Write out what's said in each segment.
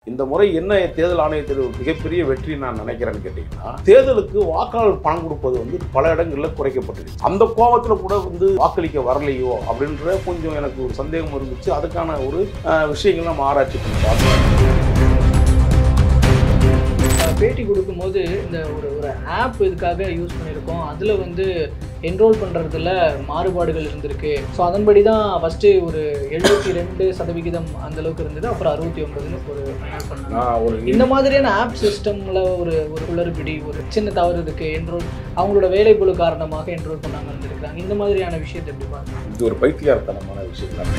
இந்த முறை என்ன தேர்தல் ஆணையத்தில் ஒரு மிகப்பெரிய வெற்றி நான் நினைக்கிறேன்னு கேட்டிங்கன்னா தேர்தலுக்கு வாக்காளர் பணம் கொடுப்பது வந்து பல இடங்களில் குறைக்கப்பட்டிருக்கு அந்த கோபத்தில் கூட வந்து வாக்களிக்க வரலையோ அப்படின்ற கொஞ்சம் எனக்கு ஒரு சந்தேகம் இருந்துச்சு அதுக்கான ஒரு அஹ், விஷயங்கள் நம்ம ஆராய்ச்சி பண்ணி பார்த்தோம் பேட்டி கொடுக்கும்போது இந்த ஒரு ஒரு ஆப் இதுக்காக யூஸ் பண்ணியிருக்கோம் அதில் வந்து என்ரோல் பண்ணுறதுல மாறுபாடுகள் இருந்திருக்கு ஸோ அதன்படி தான் ஃபஸ்ட்டு ஒரு எழுபத்தி ரெண்டு சதவிகிதம் அந்த அளவுக்கு இருந்தது அப்புறம் அறுபத்தி ஒன்பதுன்னு ஒரு ஃபைனல் பண்ணோம் நான் ஒரு இந்த மாதிரியான ஆப் சிஸ்டமில் ஒரு ஒரு குளறுபடி ஒரு சின்ன தவறு இருக்குது என்ரோல் அவங்களோட வேலைப்பளு காரணமாக என்ரோல் பண்ணாமல் இருந்திருக்காங்க இந்த மாதிரியான விஷயத்தை எப்படி பாருங்க இது ஒரு பைத்தியார்த்தனமான விஷயம் தான்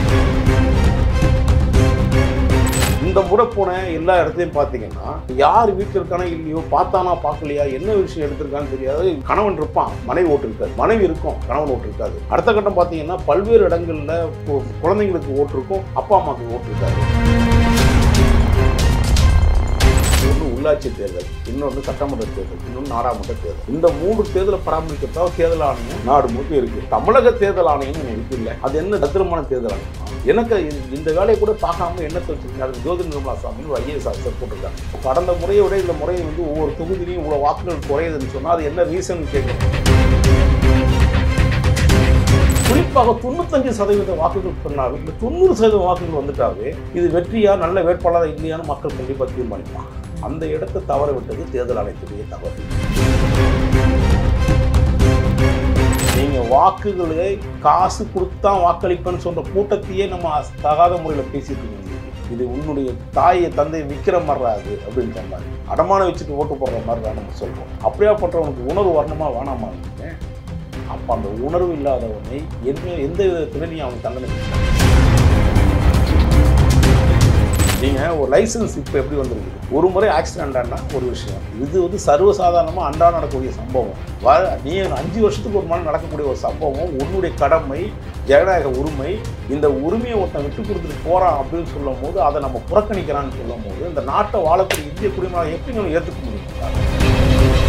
இந்த முறை போன எல்லா இடத்துலையும் பார்த்தீங்கன்னா யார் வீட்டில் இருக்கானோ இல்லையோ பார்த்தானா பார்க்கலையா என்ன விஷயம் எடுத்திருக்கான்னு தெரியாது கணவன் இருப்பான் மனைவி ஓட்டு இருக்காது மனைவி இருக்கும் கணவன் ஓட்டு இருக்காது அடுத்த கட்டம் பார்த்தீங்கன்னா பல்வேறு இடங்கள்ல கு- குழந்தைங்களுக்கு ஓட்டு இருக்கும் அப்பா அம்மாவுக்கு ஓட்டு இருக்காது ஒன்று உள்ளாட்சி தேர்தல் இன்னொன்று சட்டமன்ற தேர்தல் இன்னொன்று நாடாளுமன்ற தேர்தல் இந்த மூன்று தேர்தலை பராமரிக்கிறதா தேர்தல் ஆணையம் நாடு முழுக்க இருக்கு தமிழக தேர்தல் ஆணையம் ஒண்ணு இருக்கு இல்லை அது என்ன தத்திரமான தேர்தல் ஆணையம் எனக்கு இது- இந்த வேலையை கூட பார்க்காம என்ன வச்சிருக்காங்க ஜோதி நிர்மலா சாமி ஒரு ஐஏஎஸ் ஆஃபீஸர் போட்டிருக்காங்க கடந்த முறையை விட இந்த முறை வந்து ஒவ்வொரு தொகுதியிலையும் இவ்வளோ வாக்குகள் குறையுதுன்னு சொன்னால் அது என்ன ரீசன் கேட்கணும் குறிப்பாக தொண்ணூத்தஞ்சு சதவீத வாக்குகள் பண்ணாலும் இந்த தொண்ணூறு சதவீத வாக்குகள் வந்துட்டாவே இது வெற்றியா நல்ல வேட்பாளராக இல்லையான்னு மக்கள் கண்டிப்பாக தீர்மானிப்பாங்க அந்த இடத்தை தவற விட்டது தேர்தல் ஆணையத்துடைய தவறு நீங்க வாக்குகளை காசு கொடுத்தான் வாக்களிப்பேன்னு சொல்ற கூட்டத்தையே நம்ம அஸ்- தகாத முறையில் பேசிட்டு இருக்கோம் இது உன்னுடைய தாயை தந்தை விற்கிற மாதிரிராது அப்படின்ற மாதிரி அடமானம் வச்சுட்டு ஓட்டு போடுற மாதிரி தான் நம்ம சொல்றோம் அப்படியாப்பட்டவனுக்கு உணர்வு வரணுமா வேணாமா நீங்க? அப்ப அந்த உணர்வு இல்லாதவனை எந்த எந்த விதத்துல நீ அவன் தண்டனை கொடுக்கலாம்? நீங்க ஒரு லைசன்ஸ் இப்போ எப்படி வந்திருக்கு ஒரு முறை ஆக்சிடென்ட் ஆனா ஒரு விஷயம் இது வந்து சர்வசாதாரணமாக அன்றா நடக்கக்கூடிய சம்பவம் வ நீ அஞ்சு வருஷத்துக்கு ஒரு மாதிரி நடக்கக்கூடிய ஒரு சம்பவம் உன்னுடைய கடமை ஜனநாயக உரிமை இந்த உரிமையை ஒருத்தன் விட்டு கொடுத்துட்டு போறான் அப்படின்னு சொல்லும் போது அதை நம்ம புறக்கணிக்கிறான்னு சொல்லும் போது இந்த நாட்டை வாழக்கூடிய இந்திய குடிமகனை எப்படி நம்ம ஏற்றுக்க முடியும்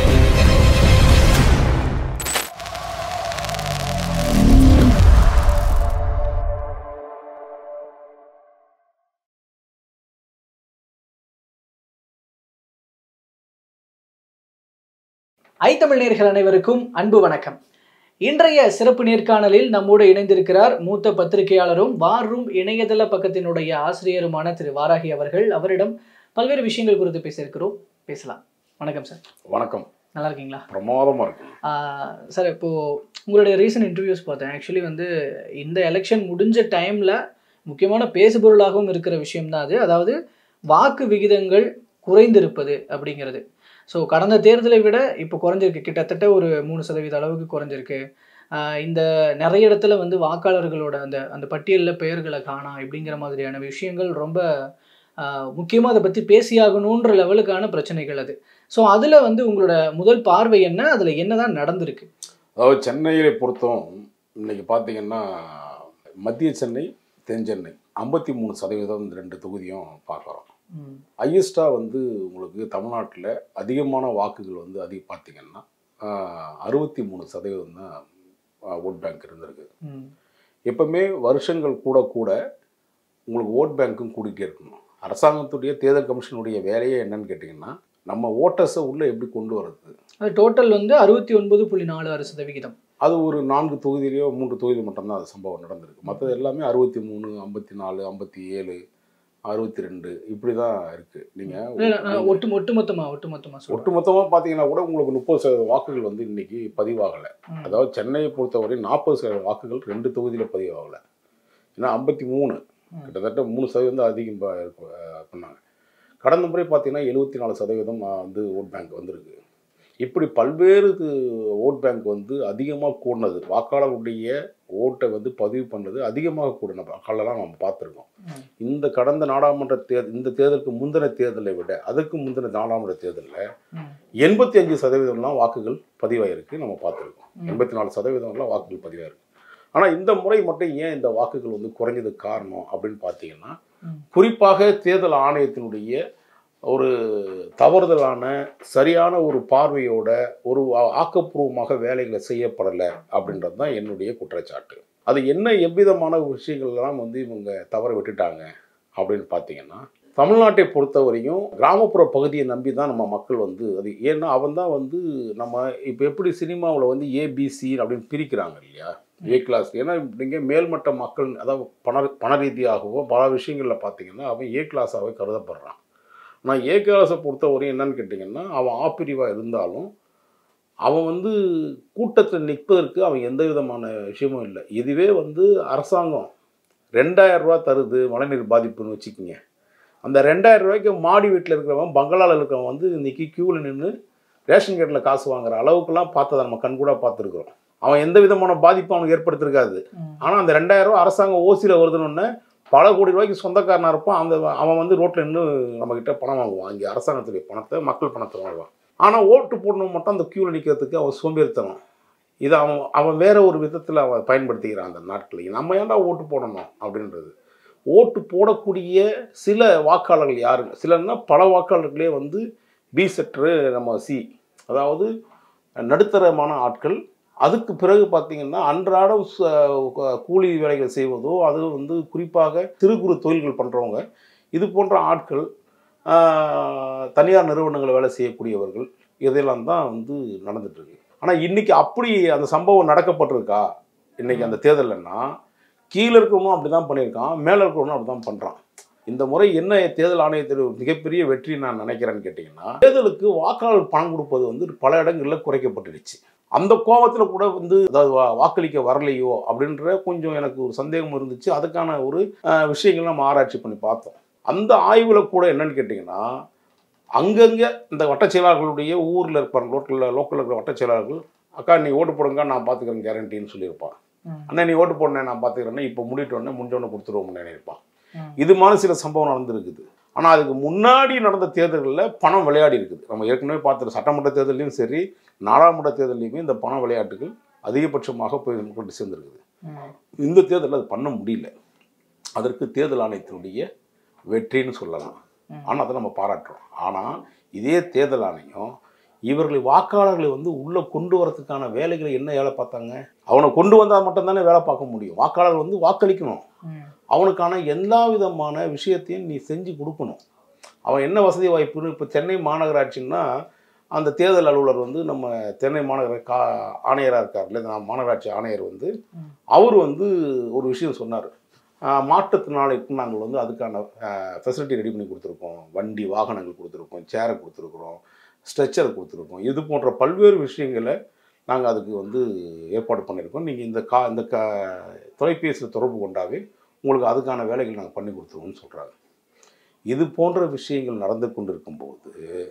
ஐத்தமிழ் நேர்கள் அனைவருக்கும் அன்பு வணக்கம் இன்றைய சிறப்பு நேர்காணலில் நம்மோடு இணைந்திருக்கிறார் மூத்த பத்திரிகையாளரும் வார் ரூம் இணையதள பக்கத்தினுடைய ஆசிரியருமான திரு வாராகி அவர்கள் அவரிடம் பல்வேறு விஷயங்கள் குறித்து பேசியிருக்கிறோம் பேசலாம் வணக்கம் சார் வணக்கம் நல்லா இருக்கீங்களா பிரமாதமா இருக்கு ஆஹ் சார் இப்போது உங்களுடைய ரீசன்ட் இன்டர்வியூஸ் பார்த்தேன் ஆக்சுவலி வந்து இந்த எலெக்ஷன் முடிஞ்ச டைமில் முக்கியமான பேசுபொருளாகவும் இருக்கிற விஷயம் தான் அது அதாவது வாக்கு விகிதங்கள் குறைந்திருப்பது அப்படிங்கிறது ஸோ கடந்த தேர்தலை விட இப்போ குறைஞ்சிருக்கு கிட்டத்தட்ட ஒரு மூணு சதவீத அளவுக்கு குறைஞ்சிருக்கு ஆஹ் இந்த நிறைய இடத்துல வந்து வாக்காளர்களோட அந்த அந்த பட்டியலில் பெயர்களை காணாம் இப்படிங்கிற மாதிரியான விஷயங்கள் ரொம்ப முக்கியமாக அதை பற்றி பேசியாகணுன்ற லெவலுக்கான பிரச்சனைகள் அது ஸோ அதில் வந்து உங்களோட முதல் பார்வை என்ன அதில் என்னதான் நடந்திருக்கு அதாவது சென்னையை பொறுத்தும் இன்னைக்கு பார்த்தீங்கன்னா மத்திய சென்னை தென் சென்னை ஐம்பத்தி மூணு சதவீதம் இந்த ரெண்டு தொகுதியும் பார்க்குறோம் ம், ஹையஸ்ட்டாக வந்து உங்களுக்கு தமிழ்நாட்டில் அதிகமான வாக்குகள் வந்து அதிகம் பார்த்தீங்கன்னா அறுபத்தி மூணு சதவீதம் தான் ஓட் பேங்க் இருந்திருக்கு ம், எப்பவுமே வருஷங்கள் கூட கூட உங்களுக்கு ஓட் பேங்க்கும் கூடிட்டே இருக்கணும் அரசாங்கத்துடைய தேர்தல் கமிஷனுடைய வேலையே என்னன்னு கேட்டிங்கன்னா நம்ம ஓட்டர்ஸை உள்ளே எப்படி கொண்டு வர்றது அது டோட்டல் வந்து அறுபத்தி ஒன்பது புள்ளி நாலு ஆறு சதவிகிதம் அது ஒரு நான்கு தொகுதியிலையோ மூன்று தொகுதியில் மட்டும்தான் அது சம்பவம் நடந்திருக்கு மற்றது எல்லாமே அறுபத்தி மூணு ஐம்பத்தி நாலு ஐம்பத்தி ஏழு அறுபத்தி ரெண்டு இப்படி தான் இருக்குது இல்ல, இல்ல, நான் நீங்கள் ஒட்டு ஒட்டுமொத்தமா ஒட்டுமொத்தமா சொல்றேன் ஒட்டுமொத்தமாக பார்த்தீங்கன்னா கூட உங்களுக்கு முப்பது சதவீத வாக்குகள் வந்து இன்னைக்கு பதிவாகலை ம், அதாவது சென்னையை பொறுத்தவரை நாற்பது சதவீத வாக்குகள் ரெண்டு தொகுதியில் பதிவாகலை ஏன்னா ஐம்பத்தி மூணு ம். கிட்டத்தட்ட மூணு சதவீதம் அதிகம் ப- இருக்கு, அஹ், பண்ணாங்க கடந்த முறை பார்த்தீங்கன்னா எழுபத்தி நாலு சதவீதம் அஹ், வந்து ஓட் பேங்க் வந்திருக்கு இப்படி பல்வேறு இது- ஓட் பேங்க் வந்து அதிகமாக கூடினது வாக்காளருடைய ஓட்டை வந்து பதிவு பண்ணது அதிகமாக கூடின வாக்காளர்லாம் நம்ம பார்த்துருக்கோம் ம், இந்த கடந்த நாடாளுமன்ற தேர்தல் இந்த தேர்தலுக்கு முந்தின தேர்தலை விட அதுக்கு முந்தின நாடாளுமன்ற தேர்தலில் ம், எண்பத்தி அஞ்சு சதவீதம்லாம் வாக்குகள் பதிவாயிருக்கு நம்ம பார்த்துருக்கோம் ம். எண்பத்தி நாலு சதவீதம்லாம் வாக்குகள் பதிவாயிருக்கு ஆனால் இந்த முறை மட்டும் ஏன் இந்த வாக்குகள் வந்து குறைஞ்சதுக்கு காரணம் அப்படின்னு பார்த்தீங்கன்னா ம், குறிப்பாக தேர்தல் ஆணையத்தினுடைய ஒரு தவறுதலான சரியான ஒரு பார்வையோட ஒரு ஆ- ஆக்கப்பூர்வமாக வேலைகளை செய்யப்படலை அப்படின்றது தான் என்னுடைய குற்றச்சாட்டு அது என்ன எவ்விதமான விஷயங்கள்லாம் வந்து இவங்க தவற விட்டுட்டாங்க அப்படின்னு பார்த்தீங்கன்னா தமிழ்நாட்டை பொறுத்தவரையும் கிராமப்புற பகுதியை நம்பி தான் நம்ம மக்கள் வந்து அது ஏன்னா அவன் தான் வந்து நம்ம இப்போ எப்படி சினிமாவில் வந்து ஏபிசி அப்படின்னு பிரிக்கிறாங்க இல்லையா ஏ கிளாஸ் ஏன்னா இங்கே மேல்மட்ட மக்கள் அதாவது பண பண ரீதியாகவோ பல விஷயங்களில் பார்த்தீங்கன்னா அவன் ஏ கிளாஸாகவே கருதப்படுறான் ஆனால் ஏ கிளாஸை பொறுத்தவரையும் என்னன்னு கேட்டிங்கன்னா அவன் ஆப்பிரிவாக இருந்தாலும் அவன் வந்து கூட்டத்தில் நிற்பதற்கு அவன் எந்த விதமான விஷயமும் இல்லை இதுவே வந்து அரசாங்கம் ரெண்டாயிரம் ரூபா தருது மழைநீர் பாதிப்புன்னு வச்சுக்கோங்க அந்த ரெண்டாயிரம் ரூபாய்க்கு மாடி வீட்டில் இருக்கிறவன் பங்களாவில் இருக்கிறவன் வந்து இன்னைக்கு க்யூவில் நின்று ரேஷன் கார்டில் காசு வாங்குற அளவுக்குலாம் பார்த்ததை நம்ம கண்கூட பார்த்துருக்குறோம் அவன் எந்த விதமான பாதிப்பும் அவனுக்கு ஏற்படுத்திருக்காது ம். ஆனால் அந்த ரெண்டாயிரம் ரூபா அரசாங்கம் ஓசியில் வருதுன்னு பல கோடி ரூபாய்க்கு சொந்தக்காரனாக இருப்பான் அந்த அவன் வந்து ரோட்டில் நின்று நம்மக்கிட்ட பணம் வாங்குவான் இங்கே அரசாங்கத்துடைய பணத்தை மக்கள் பணத்தை வாங்குவான் ஆனால் ஓட்டு போடணும் மட்டும் அந்த க்யூவில் நிற்கிறதுக்கு அவன் சோம்பேறித்தனம் இதை அவன் அவன் வேற ஒரு விதத்தில் அவன் பயன்படுத்திக்கிறான் அந்த நாட்களில் நம்ம ஏன்டா ஓட்டு போடணும் அப்படின்றது ஓட்டு போடக்கூடிய சில வாக்காளர்கள் யாருங்க சிலர்னா பல வாக்காளர்களே வந்து பி செட்ரு நம்ம சி அதாவது நடுத்தரமான ஆட்கள் அதுக்கு பிறகு பார்த்தீங்கன்னா அன்றாடம் ச- க- கூலி வேலைகள் செய்வதோ அது வந்து குறிப்பாக சிறு குறு தொழில்கள் பண்ணுறவங்க இது போன்ற ஆட்கள் ஆஹ், தனியார் நிறுவனங்களில் வேலை செய்யக்கூடியவர்கள் இதெல்லாம் தான் வந்து நடந்துட்டு இருக்கு ஆனால் இன்னைக்கு அப்படி அந்த சம்பவம் நடக்கப்பட்டிருக்கா இன்னைக்கு அந்த தேர்தல்லன்னா கீழே இருக்கிறவனும் அப்படி தான் பண்ணியிருக்கான் மேலே இருக்கிறவனும் அப்படி தான் பண்ணுறான் இந்த முறை என்ன தேர்தல் ஆணையத்தில் ஒரு மிகப்பெரிய வெற்றி நான் நினைக்கிறேன்னு கேட்டிங்கன்னா தேர்தலுக்கு வாக்காளர் பணம் கொடுப்பது வந்து பல இடங்களில் குறைக்கப்பட்டுடுச்சு அந்த கோபத்தில் கூட வந்து அதாவது வா- வாக்களிக்க வரலையோ அப்படின்ற கொஞ்சம் எனக்கு ஒரு சந்தேகம் இருந்துச்சு அதுக்கான ஒரு அஹ், விஷயங்கள் நம்ம ஆராய்ச்சி பண்ணி பார்த்தோம் அந்த ஆய்வில் கூட என்னன்னு கேட்டிங்கன்னா அங்கங்கே இந்த வட்டச் செயலாளர்களுடைய ஊரில் இருப்பாங்க லோக்கலில் லோக்கலில் இருக்கிற வட்டச் செயலாளர்கள் அக்கா நீ ஓட்டு போடுங்க நான் பார்த்துக்கிறேன் கேரண்டின்னு சொல்லியிருப்பான் ம். அண்ணா நீ ஓட்டு போடனே நான் பார்த்துக்கிறேன்னா இப்போ முடிட்டோடனே முடிஞ்சோடனே கொடுத்துருவோம்னு நினைப்பான் ம். இது மாதிரி சில சம்பவம் நடந்திருக்குது ஆனால் அதுக்கு முன்னாடி நடந்த தேர்தல்களில் பணம் விளையாடி இருக்குது நம்ம ஏற்கனவே பார்த்துருக்கோம் சட்டமன்ற தேர்தலையும் சரி நாடாளுமன்ற தேர்தலையுமே இந்த பண விளையாட்டுகள் அதிகபட்சமாக போய் கொண்டு சேர்ந்துருக்குது ம். இந்த தேர்தலில் அது பண்ண முடியல அதற்கு தேர்தல் ஆணையத்தினுடைய வெற்றின்னு சொல்லலாம் ம். ஆனால் அதை நம்ம பாராட்டுறோம் ஆனால் இதே தேர்தல் ஆணையம் இவர்களை வாக்காளர்களை வந்து உள்ளே கொண்டு வரதுக்கான வேலைகளை என்ன வேலை பார்த்தாங்க அவனை கொண்டு வந்தால் மட்டும்தானே வேலை பார்க்க முடியும் வாக்காளர் வந்து வாக்களிக்கணும் ம். அவனுக்கான எல்லா விதமான விஷயத்தையும் நீ செஞ்சு கொடுக்கணும் அவன் என்ன வசதி வாய்ப்புன்னு இப்போ சென்னை மாநகராட்சின்னா அந்த தேர்தல் அலுவலர் வந்து நம்ம சென்னை மாநகர கா ஆணையராக இருக்கார்ல இந்த மாநகராட்சி ஆணையர் வந்து ம். அவர் வந்து ஒரு விஷயம் சொன்னார் மாற்றுத்திறனாளிக்கு நாங்கள் வந்து அதுக்கான ஃபெசிலிட்டி ரெடி பண்ணி கொடுத்துருக்கோம் வண்டி வாகனங்கள் கொடுத்துருக்கோம் சேரை கொடுத்துருக்குறோம் ஸ்ட்ரெச்சர் கொடுத்துருக்கோம் இது போன்ற பல்வேறு விஷயங்களை நாங்கள் அதுக்கு வந்து ஏற்பாடு பண்ணியிருக்கோம் நீங்கள் இந்த கா இந்த க தொலைபேசியில் தொடர்பு கொண்டாவே உங்களுக்கு அதுக்கான வேலைகள் நாங்கள் பண்ணி கொடுத்துருவோம்னு சொல்கிறாங்க இது போன்ற விஷயங்கள் நடந்து கொண்டிருக்கும்போது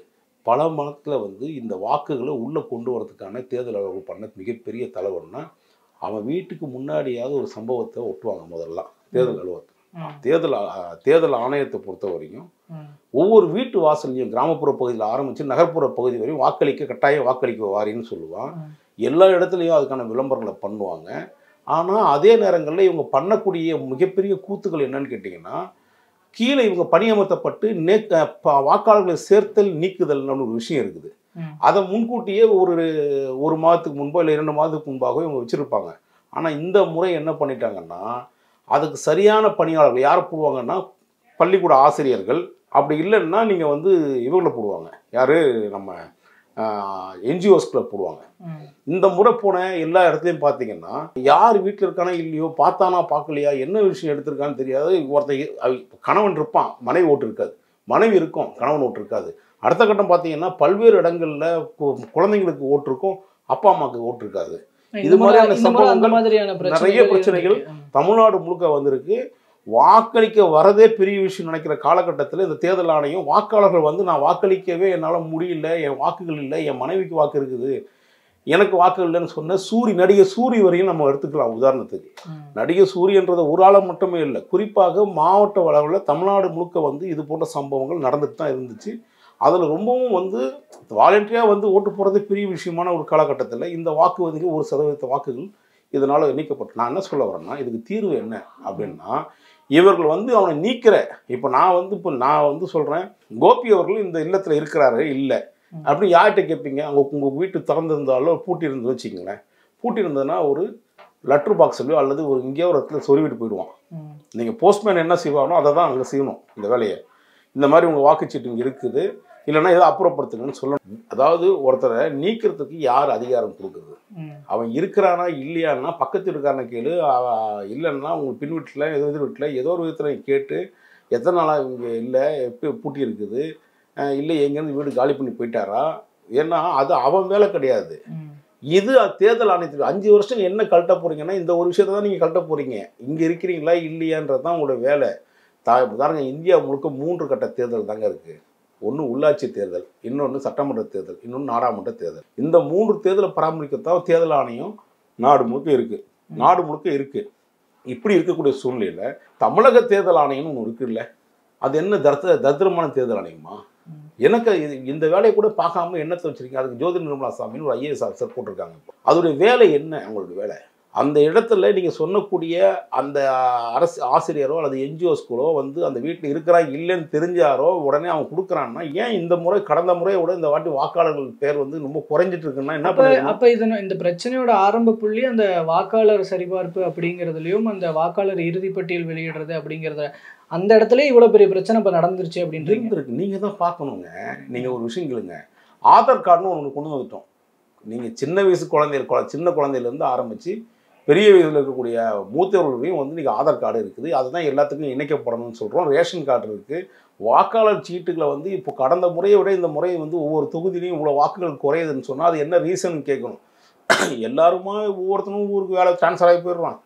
பல மனத்தில் வந்து இந்த வாக்குகளை உள்ளே கொண்டு வரதுக்கான தேர்தல் அலுவலகம் பண்ண மிகப்பெரிய தலைவர்னா அவன் வீட்டுக்கு முன்னாடியாவது ஒரு சம்பவத்தை ஒட்டுவாங்க முதல்ல தேர்தல் அலுவலகத்தில் ம். தேர்தல் ஆ- தேர்தல் ஆணையத்தை பொறுத்த வரைக்கும் ம். ஒவ்வொரு வீட்டு வாசல்லையும் கிராமப்புற பகுதியில் ஆரம்பித்து நகர்ப்புற பகுதி வரையும் வாக்களிக்க கட்டாயம் வாக்களிக்க வாரின்னு சொல்லுவான் ம். எல்லா இடத்துலையும் அதுக்கான விளம்பரங்களை பண்ணுவாங்க ஆனால் அதே நேரங்களில் இவங்க பண்ணக்கூடிய மிகப்பெரிய கூத்துக்கள் என்னன்னு கேட்டிங்கன்னா கீழே இவங்க பணியமர்த்தப்பட்டு நே ப- வாக்காளர்களை சேர்த்தல் நீக்குதல்னு ஒரு விஷயம் இருக்குது ம். அதை முன்கூட்டியே ஒரு ஒரு மாதத்துக்கு முன்போ இல்லை இரண்டு மாதத்துக்கு முன்பாகவே இவங்க வச்சுருப்பாங்க ஆனால் இந்த முறை என்ன பண்ணிட்டாங்கன்னா அதுக்கு சரியான பணியாளர்கள் யாரை போடுவாங்கன்னா பள்ளிக்கூட ஆசிரியர்கள் அப்படி இல்லைன்னா நீங்கள் வந்து இவங்களை போடுவாங்க யார் நம்ம என்ஜிஓஸ்களை போடுவாங்க ம். இந்த முறை போன எல்லா இடத்துலையும் பார்த்தீங்கன்னா யார் வீட்டில் இருக்கானா இல்லையோ பார்த்தானா பார்க்கலையா என்ன விஷயம் எடுத்திருக்கான்னு தெரியாது ஒருத்தன் அவ- கணவன் இருப்பான் மனைவி ஓட்டு இருக்காது மனைவி இருக்கும் கணவன் ஓட்டு இருக்காது அடுத்த கட்டம் பார்த்தீங்கன்னா பல்வேறு இடங்களில் குழந்தைங்களுக்கு ஓட்டு இருக்கும் அப்பா அம்மாவுக்கு ஓட்டு இருக்காது இந்த இது முறை- மாதிரியான இந்த முறை அந்த சம்பவங்கள் மாதிரியான நிறைய பிரச்சனைகள் பிரச்சனைகள் இருக்கு. ம். தமிழ்நாடு முழுக்க வந்திருக்கு வாக்களிக்க வரதே பெரிய விஷயம் நினைக்கிற காலகட்டத்தில் இந்த தேர்தல் ஆணையம் வாக்காளர்கள் வந்து நான் வாக்களிக்கவே என்னால் முடியல என் வாக்குகள் இல்லை என் மனைவிக்கு வாக்கு இருக்குது எனக்கு வாக்கு இல்லைன்னு சொன்ன சூரி நடிகை சூரி வரையும் நம்ம எடுத்துக்கலாம் உதாரணத்துக்கு ம். நடிகை சூரியன்றது ஒரு ஆளை மட்டுமே இல்லை குறிப்பாக மாவட்ட அளவில் தமிழ்நாடு முழுக்க வந்து இது போன்ற சம்பவங்கள் நடந்துட்டு தான் இருந்துச்சு அதில் ரொம்பவும் வந்து வாலண்டியாக வந்து ஓட்டு போடுறதே பெரிய விஷயமான ஒரு காலகட்டத்தில் இந்த வாக்கு வந்து ஒரு சதவீத வாக்குகள் இதனால் நீக்கப்பட்டு நான் என்ன சொல்ல வரேன்னா இதுக்கு தீர்வு என்ன அப்படின்னா இவர்கள் வந்து அவனை நீக்கிற இப்போ நான் வந்து இப்போ நான் வந்து சொல்கிறேன் கோபி அவர்கள் இந்த இல்லத்தில் இருக்கிறாரு இல்லை அப்படி யார்கிட்ட கேட்பீங்க அவங்க உங்கள் வீட்டு திறந்திருந்தாலோ பூட்டி இருந்து வச்சுக்கங்களேன் பூட்டி இருந்ததுன்னா ஒரு லெட்டர் பாக்ஸ்லையோ அல்லது ஒரு எங்கேயோ ஒரு இடத்துல சொருவிட்டு போயிடுவான் ம். நீங்கள் போஸ்ட்மேன் என்ன செய்வானோ அதை தான் அங்கே செய்யணும் இந்த வேலையை இந்த மாதிரி உங்கள் வாக்குச்சீட்டு இங்கே இருக்குது இல்லைன்னா ஏதோ அப்புறப்படுத்துங்கன்னு சொல்லணும் அதாவது ஒருத்தரை நீக்கிறதுக்கு யார் அதிகாரம் கொடுக்குறது ம். அவன் இருக்கிறானா இல்லையான்னா பக்கத்து இருக்கான கேளு அவ- இல்லைன்னா உங்க பின் வீட்டில் ஏதோ எதிர் வீட்டில் ஏதோ ஒரு விதத்தில் கேட்டு எத்தனை நாளாக இங்கே இல்லை எப்போ பூட்டி இருக்குது அஹ் இல்லை எங்கேருந்து வீடு காலி பண்ணி போயிட்டாரா ஏன்னா அது அவன் வேலை கிடையாது ம். இது தேர்தல் ஆணையத்துக்கு அஞ்சு வருஷம் என்ன கழட்ட போறீங்கன்னா இந்த ஒரு விஷயத்தை தான் நீங்கள் கழட்ட போறீங்க இங்கே இருக்கிறீங்களா இல்லையான்றது தான் உங்களோட வேலை தா பாருங்க இந்தியா முழுக்க மூன்று கட்ட தேர்தல் தாங்க இருக்குது ஒன்று உள்ளாட்சி தேர்தல் இன்னொன்று சட்டமன்ற தேர்தல் இன்னொன்று நாடாளுமன்ற தேர்தல் இந்த மூன்று தேர்தலை பராமரிக்கத்தான் தேர்தல் ஆணையம் நாடு முழுக்க இருக்குது நாடு முழுக்க இருக்குது இப்படி இருக்கக்கூடிய சூழ்நிலையில் தமிழக தேர்தல் ஆணையம்னு ஒன்று இருக்குல்ல அது என்ன தர்த்த தரித்திரமான தேர்தல் ஆணையமா ம். எனக்கு இது இந்த வேலையை கூட பார்க்காம என்னத்தை வச்சிருக்கீங்க அதுக்கு ஜோதி நிர்மலா சாமின்னு ஒரு ஐஏஎஸ் ஆஃபீஸர் போட்டிருக்காங்க இப்போ அதோடைய வேலை என்ன அவங்களுடைய வேலை அந்த இடத்துல நீங்கள் சொன்னக்கூடிய அந்த அரசு ஆசிரியரோ அல்லது என்ஜிஓஸ்களோ வந்து அந்த வீட்டில் இருக்கிறா இல்லைன்னு தெரிஞ்சாரோ உடனே அவன் கொடுக்குறான்னா ஏன் இந்த முறை கடந்த முறையை விட இந்த வாட்டி வாக்காளர்கள் பேர் வந்து ரொம்ப குறைஞ்சிட்டு இருக்குன்னா என்ன அப்ப பண்ணுறது அப்ப இது இந்த பிரச்சனையோட ஆரம்ப புள்ளி அந்த வாக்காளர் சரிபார்ப்பு அப்படிங்கிறதுலயும் அந்த வாக்காளர் இறுதிப்பட்டியல் வெளியிடுறது அப்படிங்கறத அந்த இடத்துல இவ்வளவு பெரிய பிரச்சனை இப்ப நடந்துருச்சு அப்படின்றீங்க இருந்திருக்கு நீங்கள் தான் பார்க்கணுங்க நீங்கள் ஒரு விஷயம் கேளுங்க ஆதார் கார்டுன்னு ஒன்று கொண்டு வந்துட்டோம் நீங்கள் சின்ன வயசு குழந்தைகள் குழ- சின்ன குழந்தையிலேருந்து ஆரம்பித்து பெரிய வயதில் இருக்கக்கூடிய மூத்தவர்களையும் வந்து நீங்கள் ஆதார் கார்டு இருக்குது அதுதான் எல்லாத்துக்கும் இணைக்கப்படணும்னு சொல்கிறோம் ரேஷன் கார்டு இருக்குது வாக்காளர் சீட்டுகளை வந்து இப்போ கடந்த முறையை விட இந்த முறை வந்து ஒவ்வொரு தொகுதியிலையும் இவ்வளோ வாக்குகள் குறையுதுன்னு சொன்னால் அது என்ன ரீசன் கேட்கணும் எல்லாருமா ஒவ்வொருத்தனும் ஊருக்கு வேலை ட்ரான்ஸ்ஃபர் ஆகி போயிடுறான்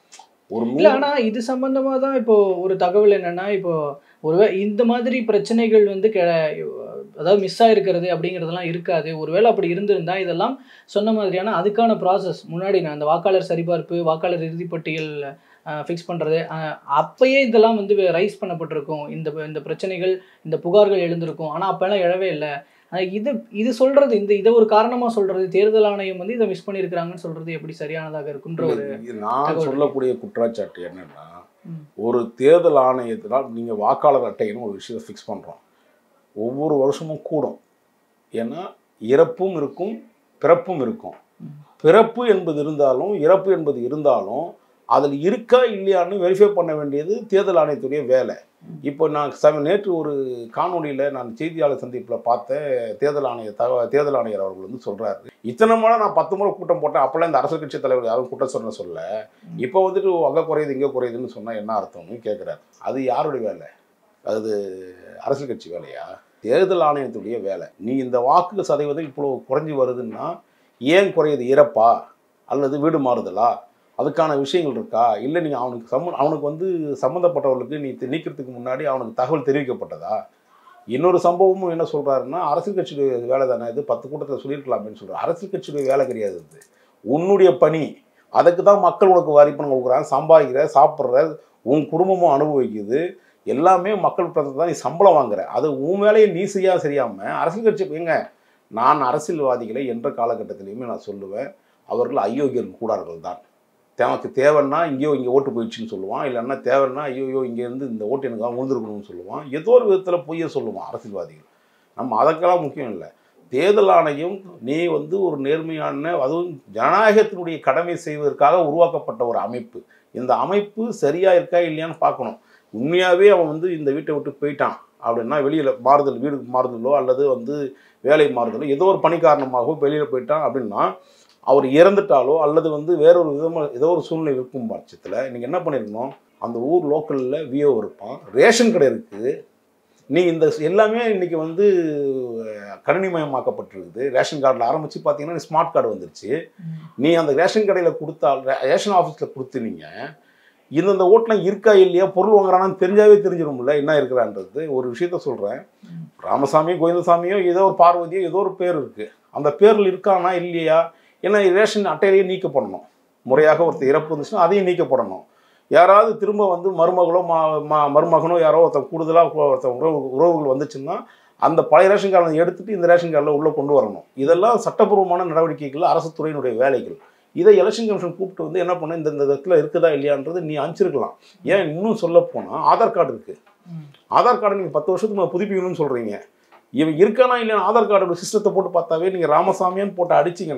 ஒரு இல்ல நூறு- ஆனா இது சம்பந்தமா தான் இப்போ ஒரு தகவல் என்னன்னா இப்போ ஒருவே இந்த மாதிரி பிரச்சனைகள் வந்து கெ அதாவது மிஸ் ஆயிருக்கிறது அப்படிங்கிறதெல்லாம் இருக்காது ஒருவேளை அப்படி இருந்திருந்தா இதெல்லாம் சொன்ன மாதிரியான அதுக்கான ப்ராசஸ் முன்னாடி நான் அந்த வாக்காளர் சரிபார்ப்பு வாக்காளர் இறுதிப்பட்டியல் ஃபிக்ஸ் பண்ணுறது அப்பயே இதெல்லாம் வந்து ரைஸ் பண்ணப்பட்டிருக்கும் இந்த இந்த பிரச்சனைகள் இந்த புகார்கள் எழுந்திருக்கும் ஆனால் அப்போல்லாம் எழவே இல்லை இது இது சொல்றது இந்த இதை ஒரு காரணமாக சொல்றது தேர்தல் ஆணையம் வந்து இதை மிஸ் பண்ணியிருக்கிறாங்கன்னு சொல்றது எப்படி சரியானதாக இருக்குன்ற ஒரு இது நான் தகவல் சொல்லக்கூடிய குற்றச்சாட்டு என்னன்னா ம். ஒரு தேர்தல் ஆணையத்தினால் நீங்கள் வாக்காளர் அட்டைன்னு ஒரு விஷயத்தை ஃபிக்ஸ் பண்ணுறோம் ஒவ்வொரு வருஷமும் கூடும் ஏன்னா இறப்பும் இருக்கும் பிறப்பும் இருக்கும் ம். பிறப்பு என்பது இருந்தாலும் இறப்பு என்பது இருந்தாலும் அதில் இருக்கா இல்லையான்னு வெரிஃபை பண்ண வேண்டியது தேர்தல் ஆணையத்துடைய வேலை இப்போ நான் சம நேற்று ஒரு காணொளியில் நான் செய்தியாளர் சந்திப்பில் பார்த்தேன் தேர்தல் ஆணைய தக தேர்தல் ஆணையர் அவர்கள் வந்து சொல்கிறாரு இத்தனை முறை நான் பத்து முறை கூட்டம் போட்டேன் அப்போல்லாம் இந்த அரசியல் கட்சி தலைவர் யாரும் கூட்டம் சொன்ன சொல்ல இப்போ வந்துட்டு அங்கே குறையுது இங்கே குறையுதுன்னு சொன்னால் என்ன அர்த்தம்னு கேட்குறாரு அது யாருடைய வேலை அது அரசியல் கட்சி வேலையா தேர்தல் ஆணையத்துடைய வேலை நீ இந்த வாக்கு சதவீதம் இவ்வளோ குறைஞ்சி வருதுன்னா ஏன் குறையுது இறப்பா அல்லது வீடு மாறுதலா அதுக்கான விஷயங்கள் இருக்கா இல்லை நீங்கள் அவனுக்கு சம்ம அவனுக்கு வந்து சம்மந்தப்பட்டவர்களுக்கு நீ தி- நீக்கிறதுக்கு முன்னாடி அவனுக்கு தகவல் தெரிவிக்கப்பட்டதா இன்னொரு சம்பவமும் என்ன சொல்கிறாருன்னா அரசியல் கட்சியுடைய வேலை தானே இது பத்து கூட்டத்தில் சொல்லியிருக்கலாமேன்னு சொல்கிறார் அரசியல் கட்சியுடைய வேலை கிடையாது இது உன்னுடைய பணி அதுக்கு தான் மக்கள் உனக்கு வரி பணம் கொடுக்குறாங்க சம்பாதிக்கிற சாப்பிட்ற உன் குடும்பமும் அனுபவிக்குது எல்லாமே மக்கள் பிரச்சனை தான் நீ சம்பளம் வாங்குற அது உன் வேலையை நீ செய்யா சரியாமல் அரசியல் கட்சி எங்க நான் அரசியல்வாதிகளை என்ற காலகட்டத்திலையுமே நான் சொல்லுவேன் அவர்கள் அயோக்கியர் கூடார்கள் தான் தனக்கு தேவைன்னா இங்கேயோ இங்கே ஓட்டு போயிடுச்சுன்னு சொல்லுவான் இல்லைன்னா தேவைன்னா ஐயோ இங்கேருந்து இந்த ஓட்டு எனக்கு விழுந்துருக்கணும்னு சொல்லுவான் ஏதோ ஒரு விதத்தில் பொய்ய சொல்லுவான் அரசியல்வாதிகள் நம்ம அதற்கெல்லாம் முக்கியம் இல்லை தேர்தல் ஆணையம் நீ வந்து ஒரு நேர்மையான அதுவும் ஜனநாயகத்தினுடைய கடமை செய்வதற்காக உருவாக்கப்பட்ட ஒரு அமைப்பு இந்த அமைப்பு சரியா இருக்கா இல்லையான்னு பார்க்கணும் உண்மையாகவே அவன் வந்து இந்த வீட்டை விட்டு போயிட்டான் அப்படின்னா வெளியில் மாறுதல் வீடு மாறுதலோ அல்லது வந்து வேலை மாறுதலோ ஏதோ ஒரு பணி காரணமாகவோ வெளியில் போயிட்டான் அப்படின்னா அவர் இறந்துட்டாலோ அல்லது வந்து வேறொரு விதமாக ஏதோ ஒரு சூழ்நிலை இருக்கும் பட்சத்தில் நீங்கள் என்ன பண்ணிருக்கணும் அந்த ஊர் லோக்கலில் விஓ இருப்பான் ரேஷன் கடை இருக்குது நீ இந்த எல்லாமே இன்னைக்கு வந்து அஹ், கணினிமயமாக்கப்பட்டிருக்குது ரேஷன் கார்டில் ஆரம்பித்து பார்த்தீங்கன்னா ஸ்மார்ட் கார்டு வந்துருச்சு நீ அந்த ரேஷன் கடையில் கொடுத்தால் ரே- ரேஷன் ஆஃபீஸில் கொடுத்து நீங்கள் இந்தந்த ஓட்டெலாம் இருக்கா இல்லையா பொருள் வாங்குறானான்னு தெரிஞ்சாவே தெரிஞ்சிடும்ல என்ன இருக்கிறான்றது ஒரு விஷயத்த சொல்கிறேன் ராமசாமியோ கோவிந்தசாமியோ ஏதோ ஒரு பார்வதியோ ஏதோ ஒரு பேர் இருக்குது அந்த பேரில் இருக்கானா இல்லையா ஏன்னா ரேஷன் அட்டையிலேயே நீக்கப்படணும் முறையாக ஒருத்தர் இறப்பு இருந்துச்சுன்னா அதையும் நீக்கப்படணும் யாராவது திரும்ப வந்து மருமகளோ மா மா- மருமகனோ யாரோ ஒருத்தன் கூடுதலாக ஒருத்தன் உறவு உறவுகள் வந்துச்சுன்னா அந்த பழைய ரேஷன் கார்டை எடுத்துட்டு இந்த ரேஷன் கார்டில் உள்ளே கொண்டு வரணும் இதெல்லாம் சட்டப்பூர்வமான நடவடிக்கைகள் அரசு துறையினுடைய வேலைகள் இதை எலெக்ஷன் கமிஷன் கூப்பிட்டு வந்து என்ன பண்ண இந்த இந்த இடத்துல இருக்குதா இல்லையான்றது நீ அனுப்பிச்சிருக்கலாம் ஏன் இன்னும் சொல்ல போனால் ஆதார் கார்டு இருக்குது ம். ஆதார் கார்டை நீங்கள் பத்து வருஷத்துக்கு மேல புதுப்பிக்கணும்னு சொல்கிறீங்க இவன் இருக்கானா இல்லையா ஆதார் கார்டோட சிஸ்டத்தை போட்டு பார்த்தாவே நீங்கள் ராமசாமியான்னு போட்டு அடிச்சிங்கன்னா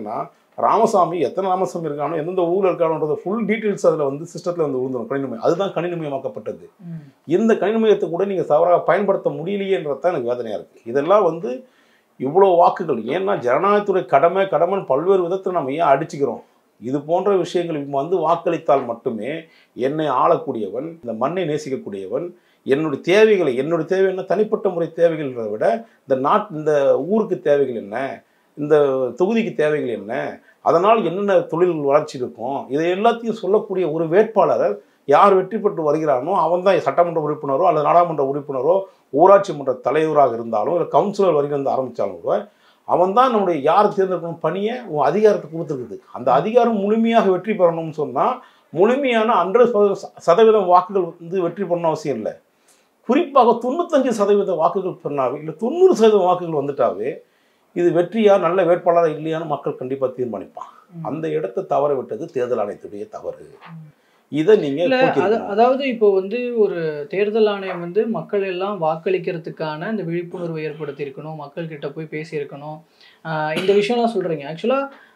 ராமசாமி எத்தனை ராமசாமி இருக்கானோ எந்தெந்த ஊரில் இருக்கானோன்றத ஃபுல் டீட்டெயில்ஸ் அதில் வந்து சிஸ்டத்தில் வந்து விழுந்துடும் கணினிமயம் அதுதான் கணினிமயமாக்கப்பட்டது ம். இந்த கணினிமயத்தை கூட நீங்கள் தவறாக பயன்படுத்த முடியலையேன்றது தான் எனக்கு வேதனையாக இருக்குது இதெல்லாம் வந்து இவ்வளோ வாக்குகள் ஏன்னா ஜனநாயகத்துடைய கடமை கடமைன்னு பல்வேறு விதத்தில் நம்ம ஏன் அடிச்சுக்கிறோம் இது போன்ற விஷயங்கள் இவங்க வந்து வாக்களித்தால் மட்டுமே என்னை ஆளக்கூடியவன் இந்த மண்ணை நேசிக்கக்கூடியவன் என்னுடைய தேவைகளை என்னுடைய தேவை என்ன தனிப்பட்ட முறை தேவைகள்ன்றதை விட இந்த நாட் இந்த ஊருக்கு தேவைகள் என்ன இந்த தொகுதிக்கு தேவைகள் என்ன அதனால் என்னென்ன தொழில் வளர்ச்சி இருக்கும் இதை எல்லாத்தையும் சொல்லக்கூடிய ஒரு வேட்பாளர் யார் வெற்றி பெற்று வருகிறானோ அவன் தான் சட்டமன்ற உறுப்பினரோ அல்லது நாடாளுமன்ற உறுப்பினரோ ஊராட்சி மன்ற தலைவராக இருந்தாலும் இல்லை கவுன்சிலர் வரைக்கும் ஆரம்பித்தாலும் கூட அவன் தான் நம்முடைய யார் தேர்ந்தெடுக்கணும் பணியை உன் அதிகாரத்தை கொடுத்துருக்குது அந்த அதிகாரம் முழுமையாக வெற்றி பெறணும்னு சொன்னால் முழுமையான ஹண்ட்ரட் சதவீதம் வாக்குகள் வந்து வெற்றி பண்ணணும் அவசியம் இல்லை குறிப்பாக தொண்ணூத்தஞ்சு சதவீத வாக்குகள் பண்ணாவே இல்லை தொண்ணூறு சதவீதம் வாக்குகள் வந்துட்டாவே இது வெற்றியா நல்ல வேட்பாளராக இல்லையான்னு மக்கள் கண்டிப்பாக தீர்மானிப்பான் ம். அந்த இடத்தை தவற விட்டது தேர்தல் ஆணையத்துடைய தவறு இதை நீங்க இல்ல போக்கியிருக்கணும். அத- அதாவது இப்போ வந்து ஒரு தேர்தல் ஆணையம் வந்து மக்கள் எல்லாம் வாக்களிக்கிறதுக்கான இந்த விழிப்புணர்வை ஏற்படுத்தியிருக்கணும் மக்கள் கிட்ட போய் பேசியிருக்கணும் ஆஹ் இந்த விஷயம்லாம் சொல்றீங்க ஆக்சுவலா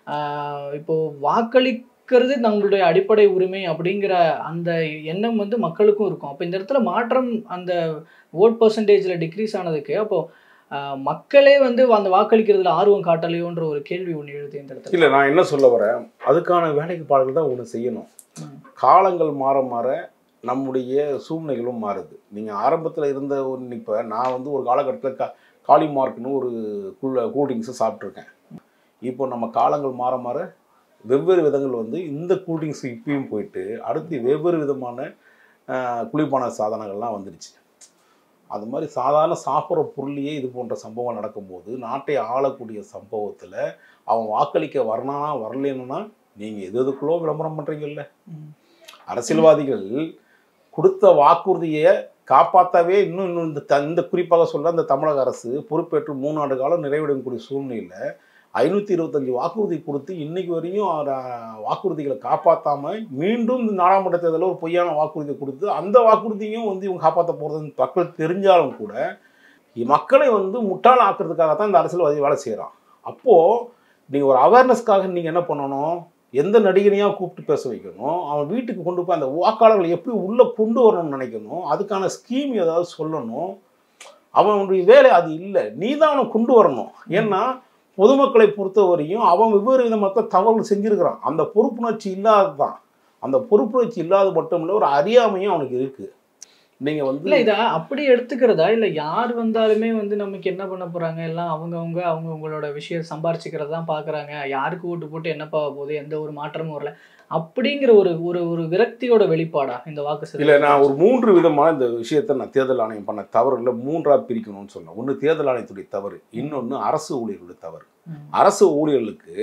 இப்போ வாக்களிக்கிறது தங்களுடைய அடிப்படை உரிமை அப்படிங்கிற அந்த எண்ணம் வந்து மக்களுக்கும் இருக்கும் அப்போ இந்த இடத்துல மாற்றம் அந்த ஓட் பர்சன்டேஜில் டிக்ரீஸ் ஆனதுக்கு அப்போ ஆஹ் மக்களே வந்து அந்த வாக்களிக்கிறதுல ஆர்வம் காட்டலையோன்ற ஒரு கேள்வி ஒன்று எழுது இந்த இடத்துல இல்ல நான் என்ன சொல்ல வரேன் அதுக்கான வேலைப்பாடுகள் தான் ஒன்று செய்யணும் ம். காலங்கள் மாற மாற நம்முடைய சூழ்நிலைகளும் மாறுது நீங்க ஆரம்பத்துல இருந்த ஒரு இப்போ நான் வந்து ஒரு காலகட்டத்தில் கா காளி மார்க்னு ஒரு கூல் கூல்ட்ரிங்க்ஸை சாப்பிட்ருக்கேன் இப்போ நம்ம காலங்கள் மாற மாற வெவ்வேறு விதங்கள் வந்து இந்த கூல்ட்ரிங்க்ஸ் இப்பயும் போயிட்டு அடுத்து வெவ்வேறு விதமான ஆஹ், குளிர்பான சாதனங்கள்லாம் வந்துடுச்சு அது மாதிரி சாதாரண சாப்பிட்ற பொருளையே இது போன்ற சம்பவம் நடக்கும்போது நாட்டை ஆளக்கூடிய சம்பவத்தில் அவன் வாக்களிக்க வரனானா வரலன்னா நீங்கள் எது எதுக்குள்ளோ விளம்பரம் பண்ணுறீங்கல்ல ம். அரசியல்வாதிகள் கொடுத்த வாக்குறுதியை காப்பாற்றவே இன்னும் இன்னும் இந்த த- இந்த குறிப்பாக சொல்ல இந்த தமிழக அரசு பொறுப்பேற்று மூணு ஆண்டு காலம் நிறைவடையக்கூடிய சூழ்நிலையில் ஐநூற்றி இருபத்தஞ்சு வாக்குறுதி கொடுத்து இன்னைக்கு வரையும் அஹ், வாக்குறுதிகளை காப்பாற்றாம மீண்டும் இந்த நாடாளுமன்ற தேர்தலில் ஒரு பொய்யான வாக்குறுதி கொடுத்து அந்த வாக்குறுதியும் வந்து இவங்க காப்பாற்ற போகிறதுன்னு மக்கள் தெரிஞ்சாலும் கூட இ- மக்களை வந்து முட்டாள் ஆக்குறதுக்காக தான் இந்த அரசியல்வாதி வேலை செய்கிறான் அப்போது நீங்கள் ஒரு அவேர்னஸ்க்காக நீங்கள் என்ன பண்ணணும் எந்த நடிகனையாக கூப்பிட்டு பேச வைக்கணும் அவன் வீட்டுக்கு கொண்டு போய் அந்த வாக்காளர்களை எப்படி உள்ளே கொண்டு வரணும்னு நினைக்கணும் அதுக்கான ஸ்கீம் ஏதாவது சொல்லணும் அவனுடைய வேலை அது இல்லை நீ தான் அவனை கொண்டு வரணும் ஏன்னா பொதுமக்களை பொறுத்தவரையும் அவன் வெவ்வேறு விதமாக தவறுகள் செஞ்சிருக்கிறான் அந்த பொறுப்புணர்ச்சி இல்லாதது தான் அந்த பொறுப்புணர்ச்சி இல்லாத மட்டும் இல்லை ஒரு அறியாமையும் அவனுக்கு இருக்குது நீங்கள் வந்து இல்ல இத அப்படி எடுத்துக்கிறதா இல்ல யார் வந்தாலுமே வந்து நமக்கு என்ன பண்ண போறாங்க எல்லாம் அவங்கவங்க அவங்கவங்களோட விஷயம் சம்பாரிச்சுக்கிறத தான் பாக்குறாங்க யாருக்கு ஓட்டு போட்டு என்னப்பா போகுது எந்த ஒரு மாற்றமும் வரல அப்படிங்கிற ஒரு ஒரு ஒரு விரக்தியோட வெளிப்பாடா இந்த வாக்கு இல்லை சதவீதம்? நான் ஒரு மூன்று விதமான இந்த விஷயத்தை நான் தேர்தல் ஆணையம் பண்ண தவறுல மூன்றா பிரிக்கணும்னு சொன்னேன் ஒன்று தேர்தல் ஆணையத்துடைய தவறு இன்னொன்று அரசு ஊழியர்களுடைய தவறு ம். அரசு ஊழியர்களுக்கு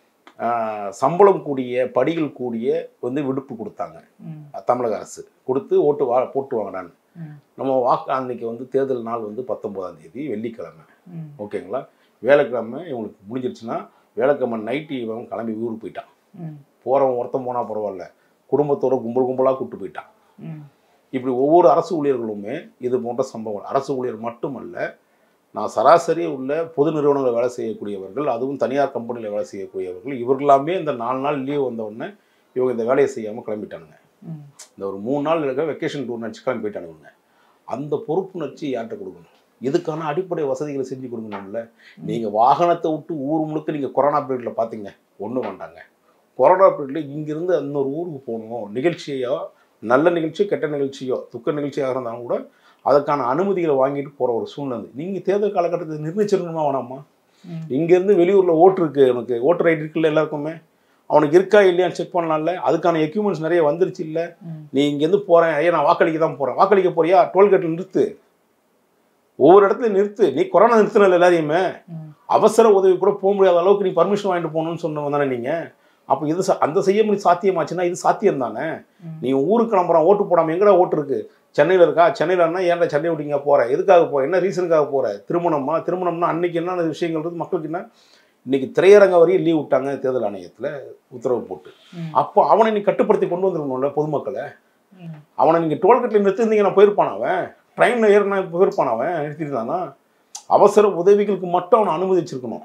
ஆஹ், சம்பளம் கூடிய படிகள் கூடிய வந்து விடுப்பு கொடுத்தாங்க ம், தமிழக அரசு கொடுத்து ஓட்டு வா போட்டு வாங்கினான்னு ம், நம்ம வாக்கு அன்னைக்கு வந்து தேர்தல் நாள் வந்து பத்தொன்பதாம் தேதி வெள்ளிக்கிழமை ம், ஓகேங்களா வேலைக்கிழமை இவங்களுக்கு முடிஞ்சிருச்சுன்னா வேலைக்கிழமை நைட்டு இவன் கிளம்பி ஊருக்கு போயிட்டான் ம், போகிறவன் ஒருத்தன் போனால் பரவாயில்ல குடும்பத்தோட கும்பல் கும்பலாக கூப்பிட்டு போயிட்டான் ம், இப்படி ஒவ்வொரு அரசு ஊழியர்களுமே இது போன்ற சம்பவங்கள் அரசு ஊழியர் மட்டுமல்ல நான் சராசரி உள்ள பொது நிறுவனங்களில் வேலை செய்யக்கூடியவர்கள் அதுவும் தனியார் கம்பெனியில் வேலை செய்யக்கூடியவர்கள் இவர்களாமே இந்த நாலு நாள் லீவ் வந்த உடனே இவங்க இந்த வேலையை செய்யாமல் கிளம்பிட்டானுங்க ம். இந்த ஒரு மூணு நாள் இருக்க வெக்கேஷன் டூர் நினச்சி கிளம்பி போயிட்டானுங்க அந்த பொறுப்புணர்ச்சி யார்கிட்ட கொடுக்கணும் இதுக்கான அடிப்படை வசதிகளை செஞ்சு கொடுக்கணும்ல நீங்கள் வாகனத்தை விட்டு ஊர் முழுக்க நீங்கள் கொரோனா பீரியடில் பார்த்தீங்க ஒன்றும் வேண்டாங்க கொரோனா பீரியடில் இங்கிருந்து இன்னொரு ஊருக்கு போகணும் நிகழ்ச்சியோ நல்ல நிகழ்ச்சியோ கெட்ட நிகழ்ச்சியோ துக்க நிகழ்ச்சியாக இருந்தாலும் கூட அதுக்கான அனுமதிகளை வாங்கிட்டு போகிற ஒரு சூழ்நிலை நீங்கள் தேர்தல் காலகட்டத்தில் நிர்ணயிச்சிடணுமா வேணாமா ம். இங்கேருந்து வெளியூரில் ஓட்டு இருக்கு எனக்கு ஓட்டர் ரைட் இருக்குல்ல எல்லாருக்குமே அவனுக்கு இருக்கா இல்லையான்னு செக் பண்ணலாம்ல அதுக்கான எக்யூப்மெண்ட்ஸ் நிறைய வந்துருச்சு இல்லை ம். நீ இங்கேருந்து போகிறேன் ஐயா நான் வாக்களிக்க தான் போகிறேன் வாக்களிக்க போறியா டோல்கேட்டில் நிறுத்து ஒவ்வொரு இடத்துல நிறுத்து நீ கொரோனா நிறுத்தினல எல்லாரையுமே ம். அவசர உதவி கூட போக முடியாத அளவுக்கு நீ பர்மிஷன் வாங்கிட்டு போகணும்னு சொன்னவங்க தானே நீங்கள் அப்போ இது ச- அந்த செய்ய முடியும் சாத்தியமாச்சுன்னா இது சாத்தியம் தானே ம். நீ ஊருக்கு கிளம்புறான் ஓட்டு போடாமல் எங்கடா ஓட்டு இருக்கு சென்னையில் இருக்கா சென்னையிலன்னா ஏன்டா சென்னை விட்டீங்க போகிற எதுக்காக போகிற என்ன ரீசனுக்காக போகிற திருமணமா திருமணம்னா அன்னைக்கு என்னென்ன விஷயங்கள் இருக்கு மக்களுக்கு என்ன இன்னைக்கு திரையரங்க வரையும் லீவ் விட்டாங்க தேர்தல் ஆணையத்தில் உத்தரவு போட்டு ம். அப்போ அவனை நீ கட்டுப்படுத்தி கொண்டு வந்துருக்கணும்ல பொதுமக்களை ம். அவனை நீங்கள் டோல்கேட்டில் நிறுத்திருந்தீங்கன்னா போயிருப்பான் அவன் ட்ரெயினில் ஏறினா போயிருப்பான் அவன் நிறுத்திருந்தானா அவசர உதவிகளுக்கு மட்டும் அவனை அனுமதிச்சிருக்கணும்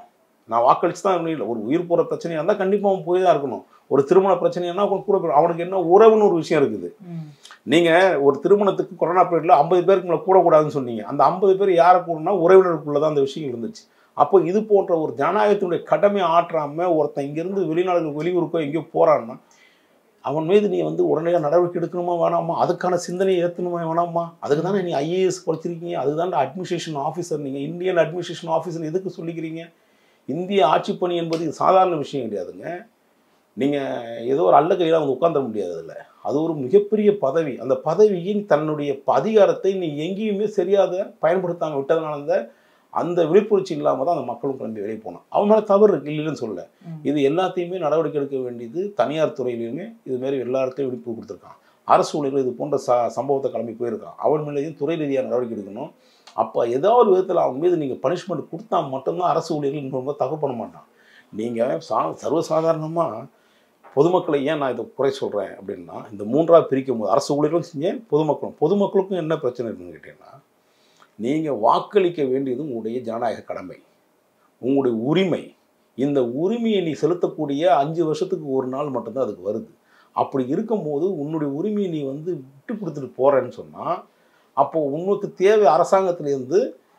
நான் வாக்களிச்சு தான் இருக்கணும் இல்லை ஒரு உயிர் போகிற பிரச்சனையாக இருந்தால் கண்டிப்பாக அவன் போய் தான் இருக்கணும் ஒரு திருமண பிரச்சனைனா அவன் கூட போய் அவனுக்கு என்ன உறவுன்னு ஒரு விஷயம் இருக்குது ம். நீங்கள் ஒரு திருமணத்துக்கு கொரோனா பீரியடில் ஐம்பது பேருக்கு மேலே கூடக்கூடாதுன்னு சொன்னீங்க அந்த ஐம்பது பேர் யாரை கூடனா உறவினருக்குள்ளே தான் அந்த விஷயம் இருந்துச்சு அப்போ இது போன்ற ஒரு ஜனநாயகத்தினுடைய கடமையை ஆற்றாமல் ஒருத்தன் இங்கேருந்து வெளிநாடுகள் வெளியூருக்கோ எங்கேயோ போகிறான்னா அவன் மீது நீ வந்து உடனடியாக நடவடிக்கை எடுக்கணுமா வேணாமா அதுக்கான சிந்தனையை ஏற்றணுமா வேணாமா அதுக்கு தானே நீ ஐஏஎஸ் படிச்சிருக்கீங்க அதுதான் அட்மினிஸ்ட்ரேஷன் ஆஃபீஸர் நீங்கள் இந்தியன் அட்மினிஸ்ட்ரேஷன் ஆஃபீஸர் எதுக்கு சொல்லிக்கிறீங்க இந்திய ஆட்சிப் பணி என்பது இது சாதாரண விஷயம் கிடையாதுங்க நீங்கள் ஏதோ ஒரு அல்ல கையில் வந்து உட்காந்துட முடியாது அதில் அது ஒரு மிகப்பெரிய பதவி அந்த பதவியின் தன்னுடைய அதிகாரத்தை நீ எங்கேயுமே சரியாக பயன்படுத்தாமல் விட்டதுனால அந்த அந்த விழிப்புணர்ச்சி இல்லாமல் தான் அந்த மக்களும் கிளம்பி வெளியே போனான் அவன் மேலே தவறு இருக்கு இல்லைன்னு சொல்ல ம். இது எல்லாத்தையுமே நடவடிக்கை எடுக்க வேண்டியது தனியார் துறையிலையுமே இது மாதிரி எல்லா இடத்தையும் விழிப்பு கொடுத்துருக்கான் அரசு ஊழியர்கள் இது போன்ற ச சம்பவத்தை கிளம்பி போயிருக்கான் அவன் மேலேயும் துறை ரீதியாக நடவடிக்கை எடுக்கணும் அப்போ ஏதோ ஒரு விதத்தில் அவன் மீது நீங்கள் பனிஷ்மெண்ட் கொடுத்தா மட்டும்தான் அரசு ஊழியர்கள் இன்னொரு தப்பு பண்ண மாட்டான் நீங்கள் சா சர்வசாதாரணமாக பொதுமக்களை ஏன் நான் இதை குறை சொல்கிறேன் அப்படின்னா இந்த மூன்றாக பிரிக்கும் போது அரசு ஊழியர்களும் செஞ்சேன் பொதுமக்களும் பொதுமக்களுக்கும் என்ன பிரச்சனை இருக்குன்னு கேட்டீங்கன்னா நீங்கள் வாக்களிக்க வேண்டியது உங்களுடைய ஜனநாயக கடமை உங்களுடைய உரிமை இந்த உரிமையை நீ செலுத்தக்கூடிய அஞ்சு வருஷத்துக்கு ஒரு நாள் மட்டும்தான் அதுக்கு வருது அப்படி இருக்கும்போது உன்னுடைய உரிமையை நீ வந்து விட்டு கொடுத்துட்டு போகிறேன்னு சொன்னால் அப்போது உனக்கு தேவை அரசாங்கத்திலேருந்து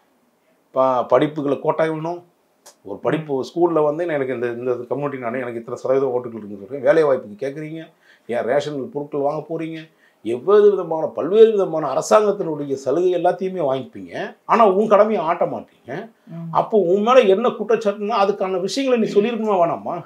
ப படிப்புகளை கோட்டாய் வேணும் ஒரு படிப்பு ஸ்கூலில் வந்து எனக்கு இந்த இந்த கம்யூனிட்டி நான் எனக்கு இத்தனை சதவீதம் ஓட்டுகள் இருக்குன்னு சொல்கிறேன் வேலை வாய்ப்புக்கு கேட்குறீங்க ஏன் ரேஷன் பொருட்கள் வாங்க போகிறீங்க எவ்வளவு விதமான பல்வேறு விதமான அரசாங்கத்தினுடைய சலுகை எல்லாத்தையுமே வாங்கிப்பீங்க ஆனால் உன் கடமையை ஆட்ட மாட்டீங்க ம். அப்போ உன் மேலே என்ன குற்றச்சாட்டுன்னா அதுக்கான விஷயங்களை நீ சொல்லியிருக்கணுமா வேணாமா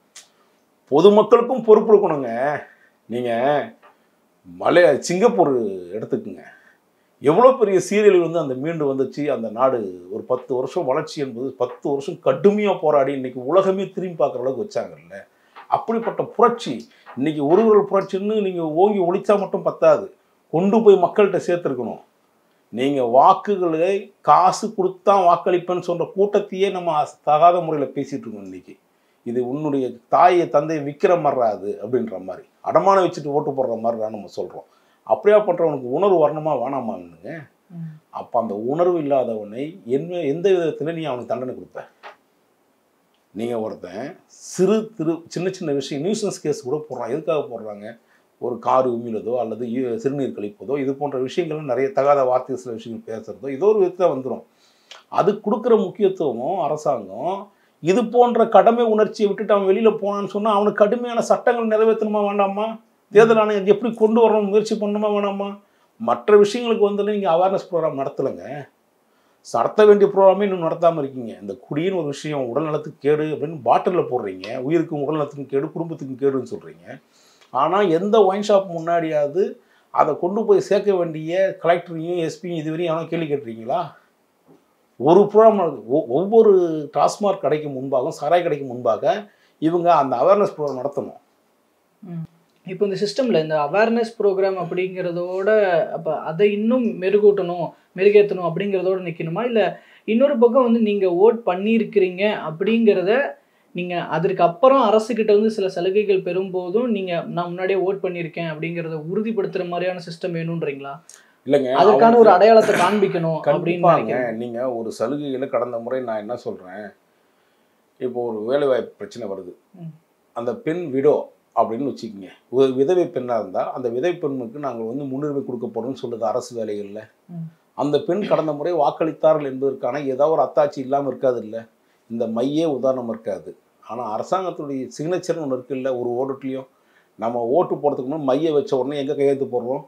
பொதுமக்களுக்கும் பொறுப்பு இருக்கணுங்க நீங்கள் மலை சிங்கப்பூர் எடுத்துக்குங்க எவ்வளோ பெரிய சீரியல் வந்து அந்த மீண்டு வந்துச்சு அந்த நாடு ஒரு பத்து வருஷம் வளர்ச்சி என்பது பத்து வருஷம் கடுமையாக போராடி இன்னைக்கு உலகமே திரும்பி பார்க்குற அளவுக்கு வச்சாங்கல்ல அப்படிப்பட்ட புரட்சி இன்னைக்கு ஒரு ஒரு புரட்சின்னு நீங்கள் ஓங்கி ஒழிச்சா மட்டும் பத்தாது கொண்டு போய் மக்கள்கிட்ட சேர்த்துருக்கணும் நீங்கள் வாக்குகளை காசு கொடுத்தா வாக்களிப்பேன்னு சொல்கிற கூட்டத்தையே நம்ம அஸ்- தகாத முறையில் பேசிகிட்டு இருக்கோம் இன்னைக்கு இது உன்னுடைய தாயை தந்தையை விற்கிற மாதிரிராது அப்படின்ற மாதிரி அடமானம் வச்சுட்டு ஓட்டு போடுற மாதிரி தான் நம்ம சொல்கிறோம் அப்படியா பண்ணுறவனுக்கு உணர்வு வரணுமா வேணாமான்னுங்க ம். அப்போ அந்த உணர்வு இல்லாதவனை என்ன எந்த விதத்தில் நீ அவனுக்கு தண்டனை கொடுப்ப நீங்கள் ஒருத்தன் சிறு திரு சின்ன சின்ன விஷயம் நியூசன்ஸ் கேஸ் கூட போடுறான் எதுக்காக போடுறாங்க ஒரு கார் உமிழதோ அல்லது ஈ- சிறுநீர் கழிப்பதோ இது போன்ற விஷயங்கள் நிறைய தகாத வார்த்தை சில விஷயங்கள் பேசுகிறதோ ஏதோ ஒரு விதத்தில் வந்துடும் அது கொடுக்குற முக்கியத்துவமும் அரசாங்கம் இது போன்ற கடமை உணர்ச்சியை விட்டுட்டு அவன் வெளியில் போனான்னு சொன்னால் அவனுக்கு கடுமையான சட்டங்கள் நிறைவேற்றணுமா வேண்டாமா தேர்தல் ஆணையம் எப்படி கொண்டு வரணும் முயற்சி பண்ணணுமா வேணாமா மற்ற விஷயங்களுக்கு வந்து நீங்கள் அவேர்னஸ் ப்ரோக்ராம் நடத்தலைங்க நடத்த வேண்டிய ப்ரோக்ராமே இன்னும் நடத்தாமல் இருக்கீங்க இந்த குடின்னு ஒரு விஷயம் உடல் நலத்துக்கு கேடு அப்படின்னு பாட்டிலில் போடுறீங்க உயிருக்கும் உடல் நலத்துக்கும் கேடு குடும்பத்துக்கும் கேடுன்னு சொல்கிறீங்க ஆனால் எந்த ஒயின் ஷாப் முன்னாடியாவது அதை கொண்டு போய் சேர்க்க வேண்டிய கலெக்டரையும் எஸ்பியும் இதுவரையும் எவனா கேள்வி கேட்டிருக்கீங்களா ஒரு ப்ரோக்ராம் ஒவ்வொரு டாஸ்மாக் கடைக்கு முன்பாக சாராய் கடைக்கு முன்பாக இவங்க அந்த அவேர்னஸ் ப்ரோக்ராம் நடத்தணும் இப்போ இந்த சிஸ்டம்ல இந்த அவேர்னஸ் ப்ரோக்ராம் அப்படிங்கிறதோட அப்ப அதை இன்னும் மெருகூட்டணும் மெருகேற்றணும் அப்படிங்கிறதோட நிக்கணுமா இல்ல இன்னொரு பக்கம் வந்து நீங்க ஓட் பண்ணியிருக்கிறீங்க அப்படிங்கிறத நீங்க அதற்கு அப்புறம் அரசு கிட்ட இருந்து சில சலுகைகள் பெறும்போதும் நீங்க நான் முன்னாடியே ஓட் பண்ணியிருக்கேன் அப்படிங்கிறத உறுதிப்படுத்துற மாதிரியான சிஸ்டம் வேணும்ன்றீங்களா இல்லைங்க அதற்கான ஒரு அடையாளத்தை காண்பிக்கணும் அப்படின்னு கண்டிப்பாங்க நினைக்கிறேன் நீங்கள் ஒரு சலுகைகளை கடந்த முறை நான் என்ன சொல்கிறேன் இப்போ ஒரு வேலைவாய்ப்பு பிரச்சனை வருது ம். அந்த பெண் விடோ அப்படின்னு வச்சுக்கோங்க ஒரு விதவை பெண்ணாக இருந்தால் அந்த விதவை பெண்ணுக்கு நாங்கள் வந்து முன்னுரிமை கொடுக்க போகிறோம்னு சொல்லுது அரசு வேலைகளில் ம். அந்த பெண் கடந்த முறை வாக்களித்தார்கள் என்பதற்கான ஏதாவது ஒரு அத்தாட்சி இல்லாமல் இருக்காது இல்லை இந்த மையே உதாரணம் இருக்காது ஆனால் அரசாங்கத்துடைய சிக்னேச்சர்னு ஒன்று இருக்குல்ல ஒரு ஓட்டுலையும் நம்ம ஓட்டு போடுறதுக்கு முன்னாடி மைய வச்ச உடனே எங்கே கையெழுத்து போடுறோம்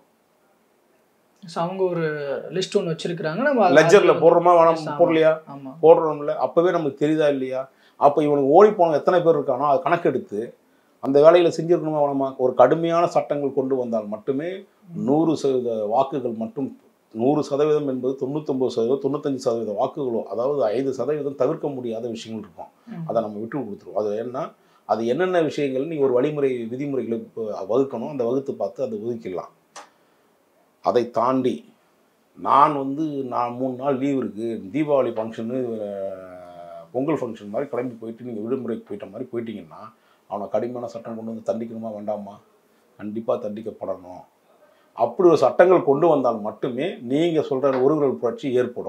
So, அவங்க ஒரு லிஸ்ட் ஒன்று வச்சிருக்கிறாங்க நம்ம அது- லெஜரில் அது- போடுறோமா வேணாம் ஆமா. போடலையா ஆமா போடுறோம்ல அப்போவே நமக்கு தெரியுதா இல்லையா அப்போ இவனுக்கு ஓடி போன எத்தனை பேர் இருக்கானோ அதை கணக்கெடுத்து அந்த வேலையில் செஞ்சிருக்கணுமா வேணாமா ஒரு கடுமையான சட்டங்கள் கொண்டு வந்தால் மட்டுமே நூறு சதவீத வாக்குகள் மட்டும் நூறு சதவீதம் என்பது தொண்ணூத்தொம்பது சதவீதம் தொண்ணூத்தஞ்சு சதவீத வாக்குகளோ அதாவது ஐந்து சதவீதம் தவிர்க்க முடியாத விஷயங்கள் இருக்கும் ம். அதை நம்ம விட்டு கொடுத்துருவோம் அது என்ன அது என்னென்ன விஷயங்கள் நீ ஒரு வழிமுறை விதிமுறைகளை இப்போ வகுக்கணும் அந்த வகுத்து பார்த்து அதை ஒதுக்கிடலாம் அதை தாண்டி நான் வந்து நான் மூணு நாள் லீவ் இருக்குது தீபாவளி ஃபங்க்ஷனு பொங்கல் ஃபங்க்ஷன் மாதிரி கிளம்பி போயிட்டு நீங்கள் விடுமுறைக்கு போயிட்ட மாதிரி போயிட்டீங்கன்னா அவனை கடுமையான சட்டம் கொண்டு வந்து தண்டிக்கணுமா வேண்டாமா கண்டிப்பாக தண்டிக்கப்படணும் அப்படி ஒரு சட்டங்கள் கொண்டு வந்தால் மட்டுமே நீங்கள் சொல்கிற ஒருவர்கள் புரட்சி ஏற்படும்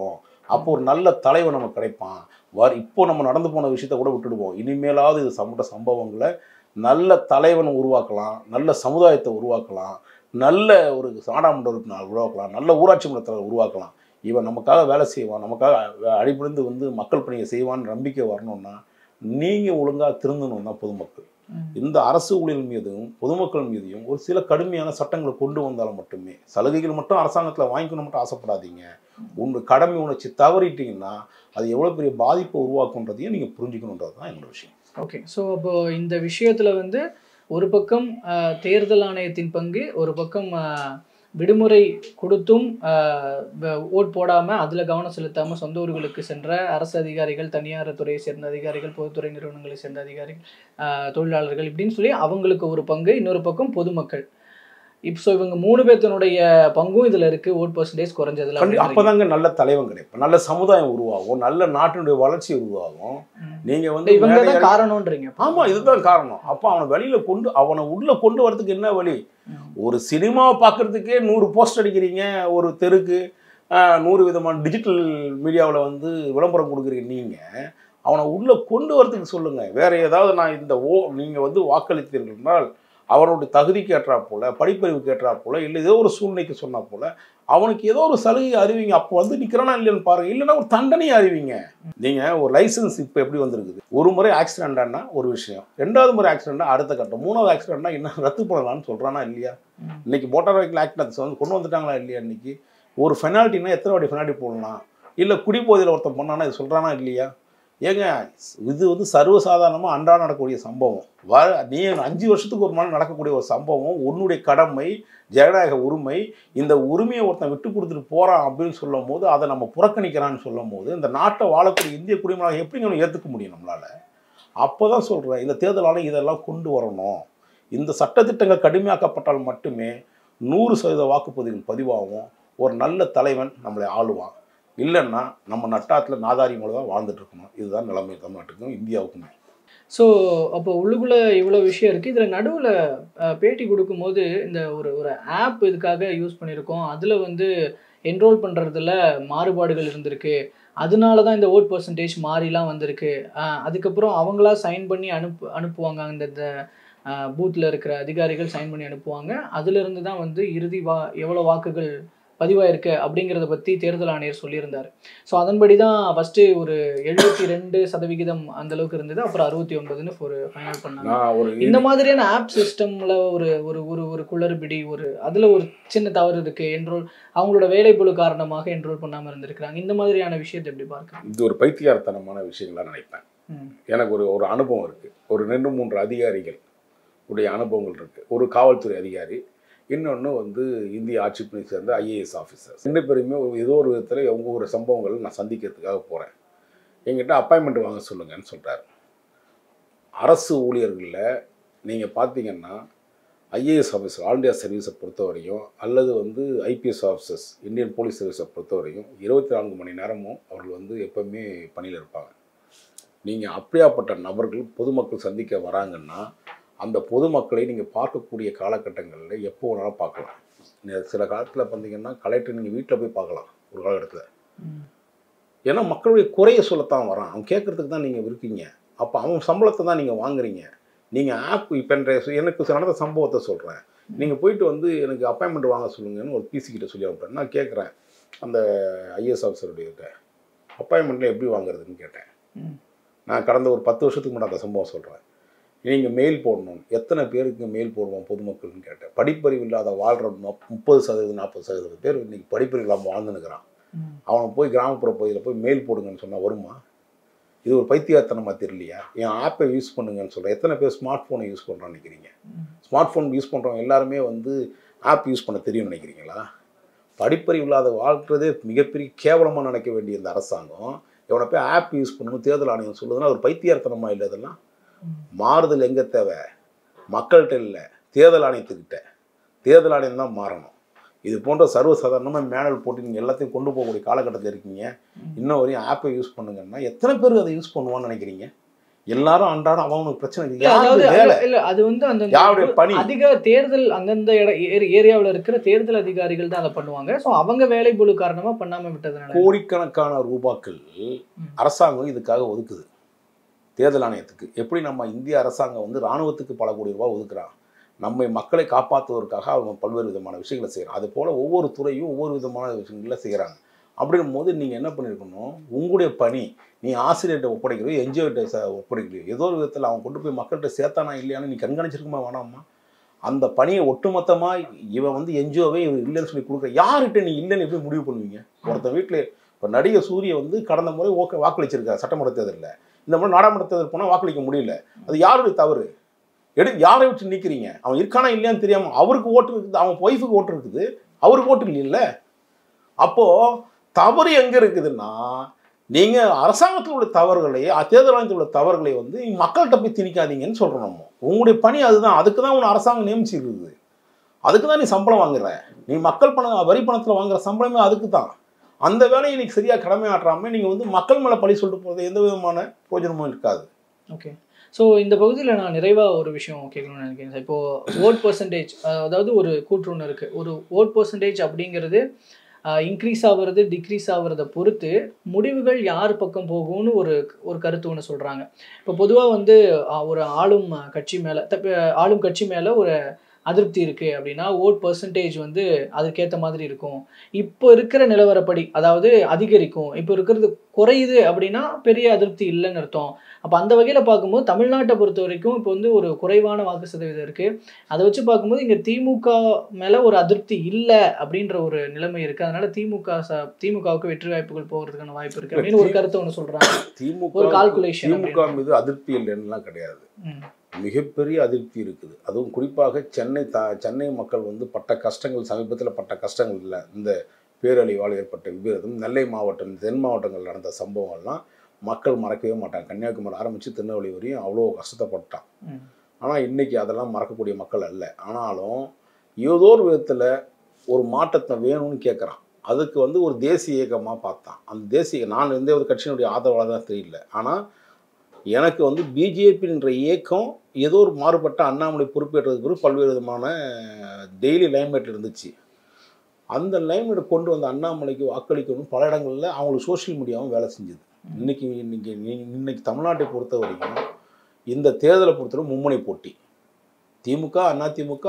அப்போ ஒரு நல்ல தலைவன் நமக்கு கிடைப்பான் வர இப்போ நம்ம நடந்து போன விஷயத்த கூட விட்டுடுவோம் இனிமேலாவது இது சம்பந்த சம்பவங்களை நல்ல தலைவன் உருவாக்கலாம் நல்ல சமுதாயத்தை உருவாக்கலாம் நல்ல ஒரு நாடாமன்ற உறுப்பினர் உருவாக்கலாம் நல்ல ஊராட்சி மன்றத்தில் உருவாக்கலாம் இவன் நமக்காக வேலை செய்வான் நமக்காக அடிபடிந்து வந்து மக்கள் பணியை செய்வான்னு நம்பிக்கை வரணும்னா நீங்கள் ஒழுங்காக திருந்தணும் தான் பொதுமக்கள் ம். இந்த அரசு ஊழியர் மீதும் பொதுமக்கள் மீதையும் ஒரு சில கடுமையான சட்டங்களை கொண்டு வந்தாலும் மட்டுமே சலுகைகள் மட்டும் அரசாங்கத்தில் வாங்கிக்கணும் மட்டும் ஆசைப்படாதீங்க உங்க கடமை உணர்ச்சி தவறிட்டீங்கன்னா அது எவ்வளோ பெரிய பாதிப்பை உருவாக்குன்றதையும் நீங்கள் புரிஞ்சுக்கணுன்றது தான் என்னோட விஷயம் ஓகே ஸோ அப்போ இந்த விஷயத்துல வந்து ஒரு பக்கம் ஆஹ், தேர்தல் ஆணையத்தின் பங்கு ஒரு பக்கம் ஆஹ், விடுமுறை கொடுத்தும் ஆஹ், வ- ஓட் போடாம அதுல கவனம் செலுத்தாம சொந்த ஊர்களுக்கு சென்ற அரசு அதிகாரிகள் தனியார் துறையை சேர்ந்த அதிகாரிகள் பொதுத்துறை நிறுவனங்களை சேர்ந்த அதிகாரிகள் ஆஹ், தொழிலாளர்கள் இப்படின்னு சொல்லி அவங்களுக்கு ஒரு பங்கு இன்னொரு பக்கம் பொதுமக்கள் இப்போ ஸோ இவங்க மூணு பேர்த்தனுடைய பங்கும் இதுல இருக்கு ஓட் பர்சன்டேஜ் குறைஞ்சதுல கண்டி அப்படின்றீங்க. அப்போதாங்க நல்ல தலைவன் கிடைக்கும் நல்ல சமுதாயம் உருவாகும் நல்ல நாட்டினுடைய வளர்ச்சி உருவாகும் ம். நீங்கள் வந்து இவங்க மேடை தான் ஏறி- காரணம்ன்றீங்க ஆமா இதுதான் காரணம் அப்போ அவனை வெளியில கொண்டு அவனை உள்ள கொண்டு வரதுக்கு என்ன வழி ம். ஒரு சினிமாவை பார்க்கறதுக்கே நூறு போஸ்ட் அடிக்கிறீங்க ஒரு தெருக்கு ஆஹ், நூறு விதமான டிஜிட்டல் மீடியாவில் வந்து விளம்பரம் கொடுக்குறீங்க நீங்கள் அவனை உள்ளே கொண்டு வரதுக்கு சொல்லுங்கள் வேற ஏதாவது நான் இந்த ஓ நீங்கள் வந்து வாக்களித்தீர்கள்னால் அவனுடைய தகுதிக்கு ஏற்றா போல படிப்பறிவுக்கு ஏற்றா போல இல்லை ஏதோ ஒரு சூழ்நிலைக்கு சொன்னா போல அவனுக்கு ஏதோ ஒரு சலுகை அறிவிங்க அப்போ வந்து நிற்கிறானா இல்லைன்னு பாருங்க இல்லைன்னா ஒரு தண்டனையை அறிவிங்க நீங்கள் ஒரு லைசன்ஸ் இப்போ எப்படி வந்திருக்குது ஒரு முறை ஆக்சிடென்ட்னா ஒரு விஷயம் ரெண்டாவது முறை ஆக்சிடென்ட்னா அடுத்த கட்டம் மூணாவது ஆக்சிடென்ட்னா என்ன ரத்து பண்ணலாம்னு சொல்கிறானா இல்லையா ம். இன்னைக்கு மோட்டார் வெஹிக்கிள் ஆக்ட் வந்து கொண்டு வந்துட்டாங்களா இல்லையா இன்னைக்கு ஒரு ஃபெனால்ட்டினா எத்தனை வாட்டி ஃபெனால்ட்டி போடலாம் இல்லை குடிபோதையில் ஒருத்தன் பண்ணானா இது சொல்கிறானா இல்லையா ஏங்க இது வந்து சர்வசாதாரணமாக அன்றாட நடக்கக்கூடிய சம்பவம் வ நீ அஞ்சு வருஷத்துக்கு ஒரு நாள் நடக்கக்கூடிய ஒரு சம்பவம் உன்னுடைய கடமை ஜனநாயக உரிமை இந்த உரிமையை ஒருத்தன் விட்டு கொடுத்துட்டு போகிறான் அப்படின்னு சொல்லும் போது அதை நம்ம புறக்கணிக்கிறான்னு சொல்லும் போது இந்த நாட்டை வாழக்கூடிய இந்திய குடிமகனாக எப்படிங்க நம்ம ஏற்றுக்க முடியும் நம்மளால் அப்போ தான் சொல்கிறேன் இந்த தேர்தல் ஆணையம் இதெல்லாம் கொண்டு வரணும் இந்த சட்டத்திட்டங்கள் கடுமையாக்கப்பட்டால் மட்டுமே நூறு சதவீத வாக்குப்பதிவுகள் பதிவாகும் ஒரு நல்ல தலைவன் நம்மளை ஆளுவான் இல்லைன்னா நம்ம நட்டாத்தில் நாதாரி மூலம் தான் வாழ்ந்துட்டு இருக்கணும் இதுதான் நிலைமை தமிழ்நாட்டுக்கும் இந்தியாவுக்குமே ஸோ அப்போ உள்ளுக்குள்ள இவ்வளோ விஷயம் இருக்குது இதில் நடுவில் பேட்டி கொடுக்கும்போது இந்த ஒரு ஒரு ஆப் இதுக்காக யூஸ் பண்ணியிருக்கோம் அதில் வந்து என்ரோல் பண்ணுறதுல மாறுபாடுகள் இருந்திருக்கு அதனால தான் இந்த ஓட் பர்சன்டேஜ் மாறிலாம் வந்திருக்கு அஹ் அதுக்கப்புறம் அவங்களா சைன் பண்ணி அனுப்பு அனுப்புவாங்க அந்த இந்த பூத்தில் இருக்கிற அதிகாரிகள் சைன் பண்ணி அனுப்புவாங்க அதுலேருந்து தான் வந்து இறுதி வா எவ்வளோ வாக்குகள் பதிவாயிருக்கு அப்படிங்கிறத பற்றி தேர்தல் ஆணையர் சொல்லியிருந்தார் ஸோ அதன்படி தான் ஃபஸ்ட்டு ஒரு எழுபத்தி ரெண்டு சதவிகிதம் அந்த அளவுக்கு இருந்தது அப்புறம் அறுபத்தி ஒன்பதுன்னு ஒரு ஃபைனல் பண்ணாங்க நான் ஒரு இந்த மாதிரியான ஆப் சிஸ்டம்ல ஒரு ஒரு ஒரு ஒரு குளறுபடி ஒரு அதுல ஒரு சின்ன தவறு இருக்கு என்ரோல் அவங்களோட வேலைப்பளு காரணமாக என்ரோல் பண்ணாம இருந்திருக்கிறாங்க இந்த மாதிரியான விஷயத்தை எப்படி பார்க்க இது ஒரு பைத்தியார்த்தனமான விஷயங்களா நினைப்பேன் ம். எனக்கு ஒரு ஒரு அனுபவம் இருக்குது ஒரு ரெண்டு மூன்று அதிகாரிகள் உடைய அனுபவங்கள் இருக்குது ஒரு காவல்துறை அதிகாரி இன்னொன்று வந்து இந்திய ஆட்சிப்பணி சேர்ந்த ஐஏஎஸ் ஆஃபீஸர் ரெண்டு பேருமே ஒரு ஏதோ ஒரு விதத்தில் அவங்க ஒரு சம்பவங்கள் நான் சந்திக்கிறதுக்காக போகிறேன் எங்கிட்ட அப்பாயின்மெண்ட் வாங்க சொல்லுங்கன்னு சொல்கிறார் அரசு ஊழியர்களில் நீங்கள் பார்த்தீங்கன்னா ஐஏஎஸ் ஆஃபீஸர் ஆல் இண்டியா சர்வீஸை பொறுத்தவரையும் அல்லது வந்து ஐபிஎஸ் ஆஃபீஸர்ஸ் இந்தியன் போலீஸ் சர்வீஸை பொறுத்தவரையும் இருபத்தி நான்கு மணி நேரமும் அவர்கள் வந்து எப்பவுமே பணியில் இருப்பாங்க நீங்கள் அப்படியாப்பட்ட நபர்கள் பொதுமக்கள் சந்திக்க வராங்கன்னா அந்த பொதுமக்களை நீங்கள் பார்க்கக்கூடிய காலகட்டங்களில் எப்போ வேணாலும் பார்க்கலாம் நீ- சில காலத்தில் பார்த்தீங்கன்னா கலெக்டர் நீங்கள் வீட்டில் போய் பார்க்கலாம் ஒரு காலகட்டத்தில் ம். ஏன்னா மக்களுடைய குறைய சொல்லத்தான் வரான் அவன் கேட்கறதுக்கு தான் நீங்கள் இருக்கீங்க அப்போ அவன் சம்பளத்தை தான் நீங்கள் வாங்குறீங்க நீங்கள் ஆப் இப்போ எனக்கு நடந்த சம்பவத்தை சொல்கிறேன் நீங்கள் போயிட்டு வந்து எனக்கு அப்பாயின்மெண்ட் வாங்க சொல்லுங்கன்னு ஒரு பிசி கிட்ட சொல்லி அனுப்புறேன் நான் கேட்குறேன் அந்த ஐஏஎஸ் ஆஃபீஸருடைய கிட்ட அப்பாயின்மெண்ட்டில் எப்படி வாங்குறதுன்னு கேட்டேன் ம். நான் கடந்த ஒரு பத்து வருஷத்துக்கு முன்னாடி அந்த சம்பவம் சொல்கிறேன் நீங்கள் மெயில் போடணும் எத்தனை பேருக்கு மெயில் போடுவோம் பொதுமக்கள்னு கேட்டேன் படிப்பறிவு இல்லாத வாழ்கிற முப்பது சதவீதம் நாற்பது சதவீதம் பேர் இன்னைக்கு படிப்பறிவு இல்லாமல் வாழ்ந்துனுக்கிறான் ம். அவனை போய் கிராமப்புற பகுதியில் போய் மெயில் போடுங்கன்னு சொன்னால் வருமா இது ஒரு பைத்தியாத்தனமாக தெரியலையா என் ஆப்பை யூஸ் பண்ணுங்கன்னு சொல்கிறேன் எத்தனை பேர் ஸ்மார்ட் ஃபோனை யூஸ் பண்ணுறான்னு நினைக்கிறீங்க ம். ஸ்மார்ட் ஃபோன் யூஸ் பண்ணுறவங்க எல்லாருமே வந்து ஆப் யூஸ் பண்ண தெரியும்னு நினைக்கிறீங்களா படிப்பறிவு இல்லாத வாழ்கிறதே மிகப்பெரிய கேவலமாக நினைக்க வேண்டிய இந்த அரசாங்கம் இவனை போய் ஆப் யூஸ் பண்ணணும் தேர்தல் ஆணையம் சொல்லுதுன்னா ஒரு பைத்தியார்த்தனமா இல்லை இதெல்லாம் ம். மாறுதல் எங்கே தேவை மக்கள்கிட்ட இல்லை தேர்தல் ஆணையத்துக்கிட்ட தேர்தல் ஆணையம் தான் மாறணும் இது போன்ற சர்வசாதாரணமாக மேனல் போட்டு நீங்கள் எல்லாத்தையும் கொண்டு போகக்கூடிய காலகட்டத்தில் இருக்கீங்க ம். இன்னும் வரையும் ஆப்பை யூஸ் பண்ணுங்கன்னா எத்தனை பேர் அதை யூஸ் பண்ணுவான்னு நினைக்கிறீங்க எல்லாரும் அன்றாடம் அவனுக்கு பிரச்சனை இல்ல, இல்லை அதாவது யாருக்கு வேலை இல்ல அது வந்து அந்த யாருடைய பணி அதிக தேர்தல் அந்தந்த ஏரியாவில் இருக்கிற தேர்தல் அதிகாரிகள் தான் அதை பண்ணுவாங்க ஸோ அவங்க வேலை பொழு காரணமா பண்ணாம விட்டதுனால கோடிக்கணக்கான ரூபாக்கள் ம். அரசாங்கம் இதுக்காக ஒதுக்குது தேர்தல் ஆணையத்துக்கு எப்படி நம்ம இந்திய அரசாங்கம் வந்து ராணுவத்துக்கு பல கோடி ரூபாய் ஒதுக்குறான் நம்மை மக்களை காப்பாற்றுவதற்காக அவங்க பல்வேறு விதமான விஷயங்களை செய்கிறாங்க அது போல் ஒவ்வொரு துறையும் ஒவ்வொரு விதமான விஷயங்களை செய்கிறாங்க அப்படின்னும் போது நீங்கள் என்ன பண்ணியிருக்கணும் உங்களுடைய பணி நீ ஆசிரியர்கிட்ட ஒப்படைக்கிறோ என்ஜிஓகிட்ட ஒப்படைக்கிறோ ஏதோ ஒரு விதத்தில் அவன் கொண்டு போய் மக்கள்கிட்ட சேர்த்தானா இல்லையான்னு நீ கண்காணிச்சிருக்குமா வேணாமா அந்த பணியை ஒட்டுமொத்தமாக இவன் வந்து என்ஜிஓவே இவன் இல்லைன்னு சொல்லி கொடுக்குற யார்கிட்ட நீ இல்லைன்னு எப்படி முடிவு பண்ணுவீங்க ஒருத்தன் வீட்டில் இப்போ நடிகர் சூரிய வந்து கடந்த முறை ஓக்க வாக்களிச்சிருக்காரு சட்டமன்ற தேர்தலில் இந்த முறை நாடாளுமன்ற தேர்தல் போனால் வாக்களிக்க முடியல அது யாருடைய தவறு எடு யாரை வச்சு நிற்கிறீங்க அவன் இருக்கானா இல்லையான்னு தெரியாமல் அவருக்கு ஓட்டு இருக்குது அவன் ஒய்ஃபுக்கு ஓட்டு இருக்குது அவருக்கு ஓட்டு இல்லைல்ல அப்போது தவறு எங்கே இருக்குதுன்னா நீங்கள் அரசாங்கத்தில் உள்ள தவறுகளை அ- தேர்தல் ஆணையத்தில் உள்ள தவறுகளை வந்து மக்கள்கிட்ட போய் திணிக்காதீங்கன்னு சொல்கிறோம் நம்ம உங்களுடைய பணி அதுதான் அதுக்கு தான் உன்னை அரசாங்கம் நியமிச்சிருக்குது அதுக்கு தான் நீ சம்பளம் வாங்குற நீ மக்கள் பணம் வரி பணத்தில் வாங்குற சம்பளமே அதுக்கு தான் அந்த வேலையை நீ சரியாக கடமை ஆற்றாமல் நீங்கள் வந்து மக்கள் மேலே பழி சொல்லிட்டு போகிறது எந்த விதமான பிரயோஜனமும் இருக்காது ஓகே ஸோ இந்த பகுதியில் நான் நிறைவாக ஒரு விஷயம் கேட்கணும்னு நினைக்கிறேன் சார் இப்போது ஓட் பர்சன்டேஜ் அதாவது ஒரு கூற்று ஒன்று இருக்குது ஒரு ஓட் பர்சன்டேஜ் அப்படிங்கிறது இன்க்ரீஸ் ஆகிறது டிக்ரீஸ் ஆகிறத பொறுத்து முடிவுகள் யார் பக்கம் போகும்னு ஒரு ஒரு கருத்து ஒன்று சொல்கிறாங்க இப்போ பொதுவாக வந்து ஆஹ், ஒரு ஆளும் கட்சி மேலே தப்ப ஆளும் கட்சி மேலே ஒரு அதிருப்தி இருக்குது அப்படின்னா ஓட் பர்சன்டேஜ் வந்து அதுக்கேற்ற மாதிரி இருக்கும் இப்போ இருக்கிற நிலவரப்படி அதாவது அதிகரிக்கும் இப்போ இருக்கிறது குறையுது அப்படின்னா பெரிய அதிருப்தி இல்லைன்னு அர்த்தம் அப்போ அந்த வகையில் பார்க்கும்போது தமிழ்நாட்டை பொறுத்த வரைக்கும் இப்போ வந்து ஒரு குறைவான வாக்கு சதவீதம் இருக்குது அதை வச்சு பார்க்கும்போது இங்கே திமுக மேலே ஒரு அதிருப்தி இல்லை அப்படின்ற ஒரு நிலைமை இருக்குது அதனால திமுக ச திமுகவுக்கு வெற்றி வாய்ப்புகள் போகிறதுக்கான வாய்ப்பு இருக்குது அப்படின்னு ஒரு கருத்தை ஒன்று சொல்கிறாங்க திமுக ஒரு calculation திமுக மீது அதிருப்தி இல்லைன்னுலாம் கிடையாது மிகப்பெரிய அதிருப்தி இருக்குது அதுவும் குறிப்பாக சென்னை த சென்னை மக்கள் வந்து பட்ட கஷ்டங்கள் சமீபத்தில் பட்ட கஷ்டங்கள் இல்லை இந்த பேரழிவால் ஏற்பட்ட விபரீதம் நெல்லை மாவட்டம் தென் மாவட்டங்கள் நடந்த சம்பவங்கள்லாம் மக்கள் மறக்கவே மாட்டாங்க கன்னியாகுமரி ஆரம்பித்து திருநெல்வேலி வரையும் அவ்வளோ கஷ்டப்பட்டான் ஆனால் இன்னைக்கு அதெல்லாம் மறக்கக்கூடிய மக்கள் அல்ல ஆனாலும் ஏதோ ஒரு விதத்தில் ஒரு மாற்றத்தை வேணும்னு கேட்குறான் அதுக்கு வந்து ஒரு தேசிய இயக்கமாக பார்த்தான் அந்த தேசிய நான் எந்த ஒரு கட்சியினுடைய ஆதரவாளர் தான் தெரியல ஆனால் எனக்கு வந்து பிஜேபின்ற இயக்கம் ஏதோ ஒரு மாறுபட்ட அண்ணாமலை பொறுப்பேற்றதுக்கு பிறகு பல்வேறு விதமான டெய்லி லைம்லைட் இருந்துச்சு அந்த லைம்லைட் கொண்டு வந்த அண்ணாமலைக்கு வாக்களிக்கணும் பல இடங்களில் அவங்களுக்கு சோஷியல் மீடியாவும் வேலை செஞ்சுது இன்னைக்கு இன்னைக்கு இன்னைக்கு தமிழ்நாட்டை பொறுத்த வரைக்கும் இந்த தேர்தலை பொறுத்தவரை மும்முனை போட்டி திமுக அதிமுக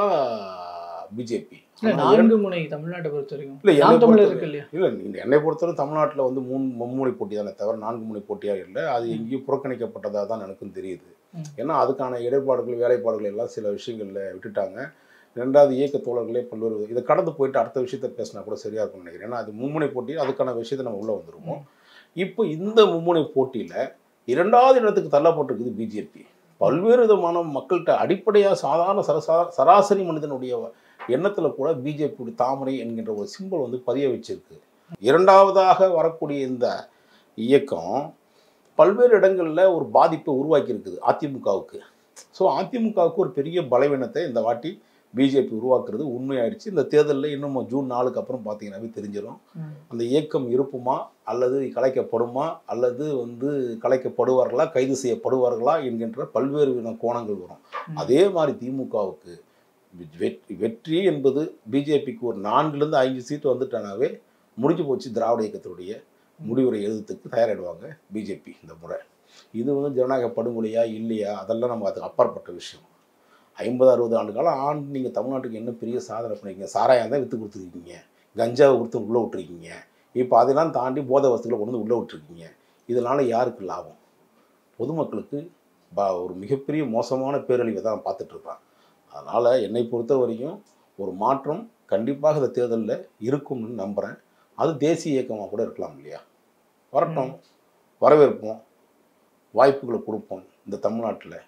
பிஜேபி இல்லை நான்கு முனை தமிழ்நாட்டை பொறுத்த வரைக்கும் இல்லை என்னை நாம் தமிழர் பொறுத்த இருக்கு இல்லையா இல்லை இந்த என்னை பொறுத்தவரை தமிழ்நாட்டில் வந்து மூணு மும்முனை போட்டி தானே தவிர நான்கு முனை போட்டியாக இல்லை அது எங்கேயும் புறக்கணிக்கப்பட்டதாக தான் எனக்கும் தெரியுது ம். ஏன்னா அதுக்கான இடர்பாடுகள் வேலைப்பாடுகள் எல்லாம் சில விஷயங்களில் விட்டுட்டாங்க ரெண்டாவது இயக்க தோழர்களே பல்வேறு இதை கடந்து போயிட்டு அடுத்த விஷயத்த பேசினா கூட சரியாக இருக்கும்னு நினைக்கிறேன் ஏன்னா அது மும்முனை போட்டி அதுக்கான விஷயத்தை நம்ம உள்ளே வந்துருவோம் இப்போ இந்த மும்முனை போட்டியில் இரண்டாவது இடத்துக்கு தள்ளப்பட்டிருக்குது பிஜேபி பல்வேறு விதமான மக்கள்கிட்ட அடிப்படையாக சாதாரண சரசா சராசரி மனிதனுடைய எண்ணத்தில் கூட பிஜேபி தாமரை என்கின்ற ஒரு சிம்பல் வந்து பதிய வச்சிருக்கு இரண்டாவதாக வரக்கூடிய இந்த இயக்கம் பல்வேறு இடங்களில் ஒரு பாதிப்பை உருவாக்கி இருக்குது அதிமுகவுக்கு ஸோ அதிமுகவுக்கு ஒரு பெரிய பலவீனத்தை இந்த வாட்டி பிஜேபி உருவாக்குறது உண்மையாயிடுச்சு இந்த தேர்தலில் இன்னும் ஜூன் நாலுக்கு அப்புறம் பார்த்தீங்கன்னாவே தெரிஞ்சிடும் ம். அந்த இயக்கம் இருப்புமா அல்லது கலைக்கப்படுமா அல்லது வந்து கலைக்கப்படுவார்களா கைது செய்யப்படுவார்களா என்கின்ற பல்வேறு வித கோணங்கள் வரும் ம். அதே மாதிரி திமுகவுக்கு வெற்றி வெற்றி என்பது பிஜேபிக்கு ஒரு நான்குலேருந்து ஐந்து சீட்டு வந்துட்டானாவே முடிஞ்சு போச்சு திராவிட இயக்கத்தினுடைய முடிவுரை எழுதுறதுக்கு தயாராகிடுவாங்க பிஜேபி இந்த முறை இது வந்து ஜனநாயக படுகொலையா இல்லையா அதெல்லாம் நம்ம அதுக்கு அப்பாற்பட்ட விஷயம் ஐம்பது அறுபது ஆண்டு காலம் ஆண்டு நீங்கள் தமிழ்நாட்டுக்கு என்ன பெரிய சாதனை பண்ணிருக்கீங்க சாராயம் தான் விற்று கொடுத்துருக்கீங்க கஞ்சாவை கொடுத்து உள்ளே விட்டுருக்கீங்க இப்போ அதெல்லாம் தாண்டி போதை வசதிகளை கொண்டு வந்து உள்ளே விட்டுருக்கீங்க இதனால் யாருக்கு லாபம் பொதுமக்களுக்கு ப ஒரு மிகப்பெரிய மோசமான பேரழிவை தான் பார்த்துட்ருப்பான் அதனால் என்னை பொறுத்த வரைக்கும் ஒரு மாற்றம் கண்டிப்பாக இந்த தேர்தலில் இருக்கும்னு நம்புகிறேன் அது தேசிய இயக்கமாக கூட இருக்கலாம் இல்லையா வரட்டும் வரவேற்போம் வாய்ப்புகளை கொடுப்போம் இந்த தமிழ்நாட்டில்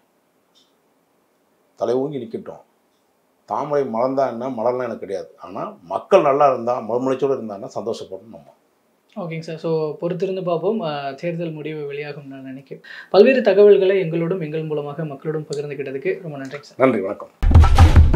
தலை ஓங்கி நிற்கட்டும் தாமரை மலர்ந்தா என்ன மலர்லாம் எனக்கு கிடையாது ஆனால் மக்கள் நல்லா இருந்தால் மறுமலர்ச்சியோடு இருந்தாங்கன்னா சந்தோஷப்படணும் நம்ம ஓகேங்க சார் ஸோ பொறுத்திருந்து பார்ப்போம் அஹ், தேர்தல் முடிவு வெளியாகும் நான் நினைக்கிறேன் பல்வேறு தகவல்களை எங்களோடும் எங்கள் மூலமாக மக்களோடும் பகிர்ந்துக்கிட்டதுக்கு ரொம்ப நன்றிங்க சார் நன்றி வணக்கம்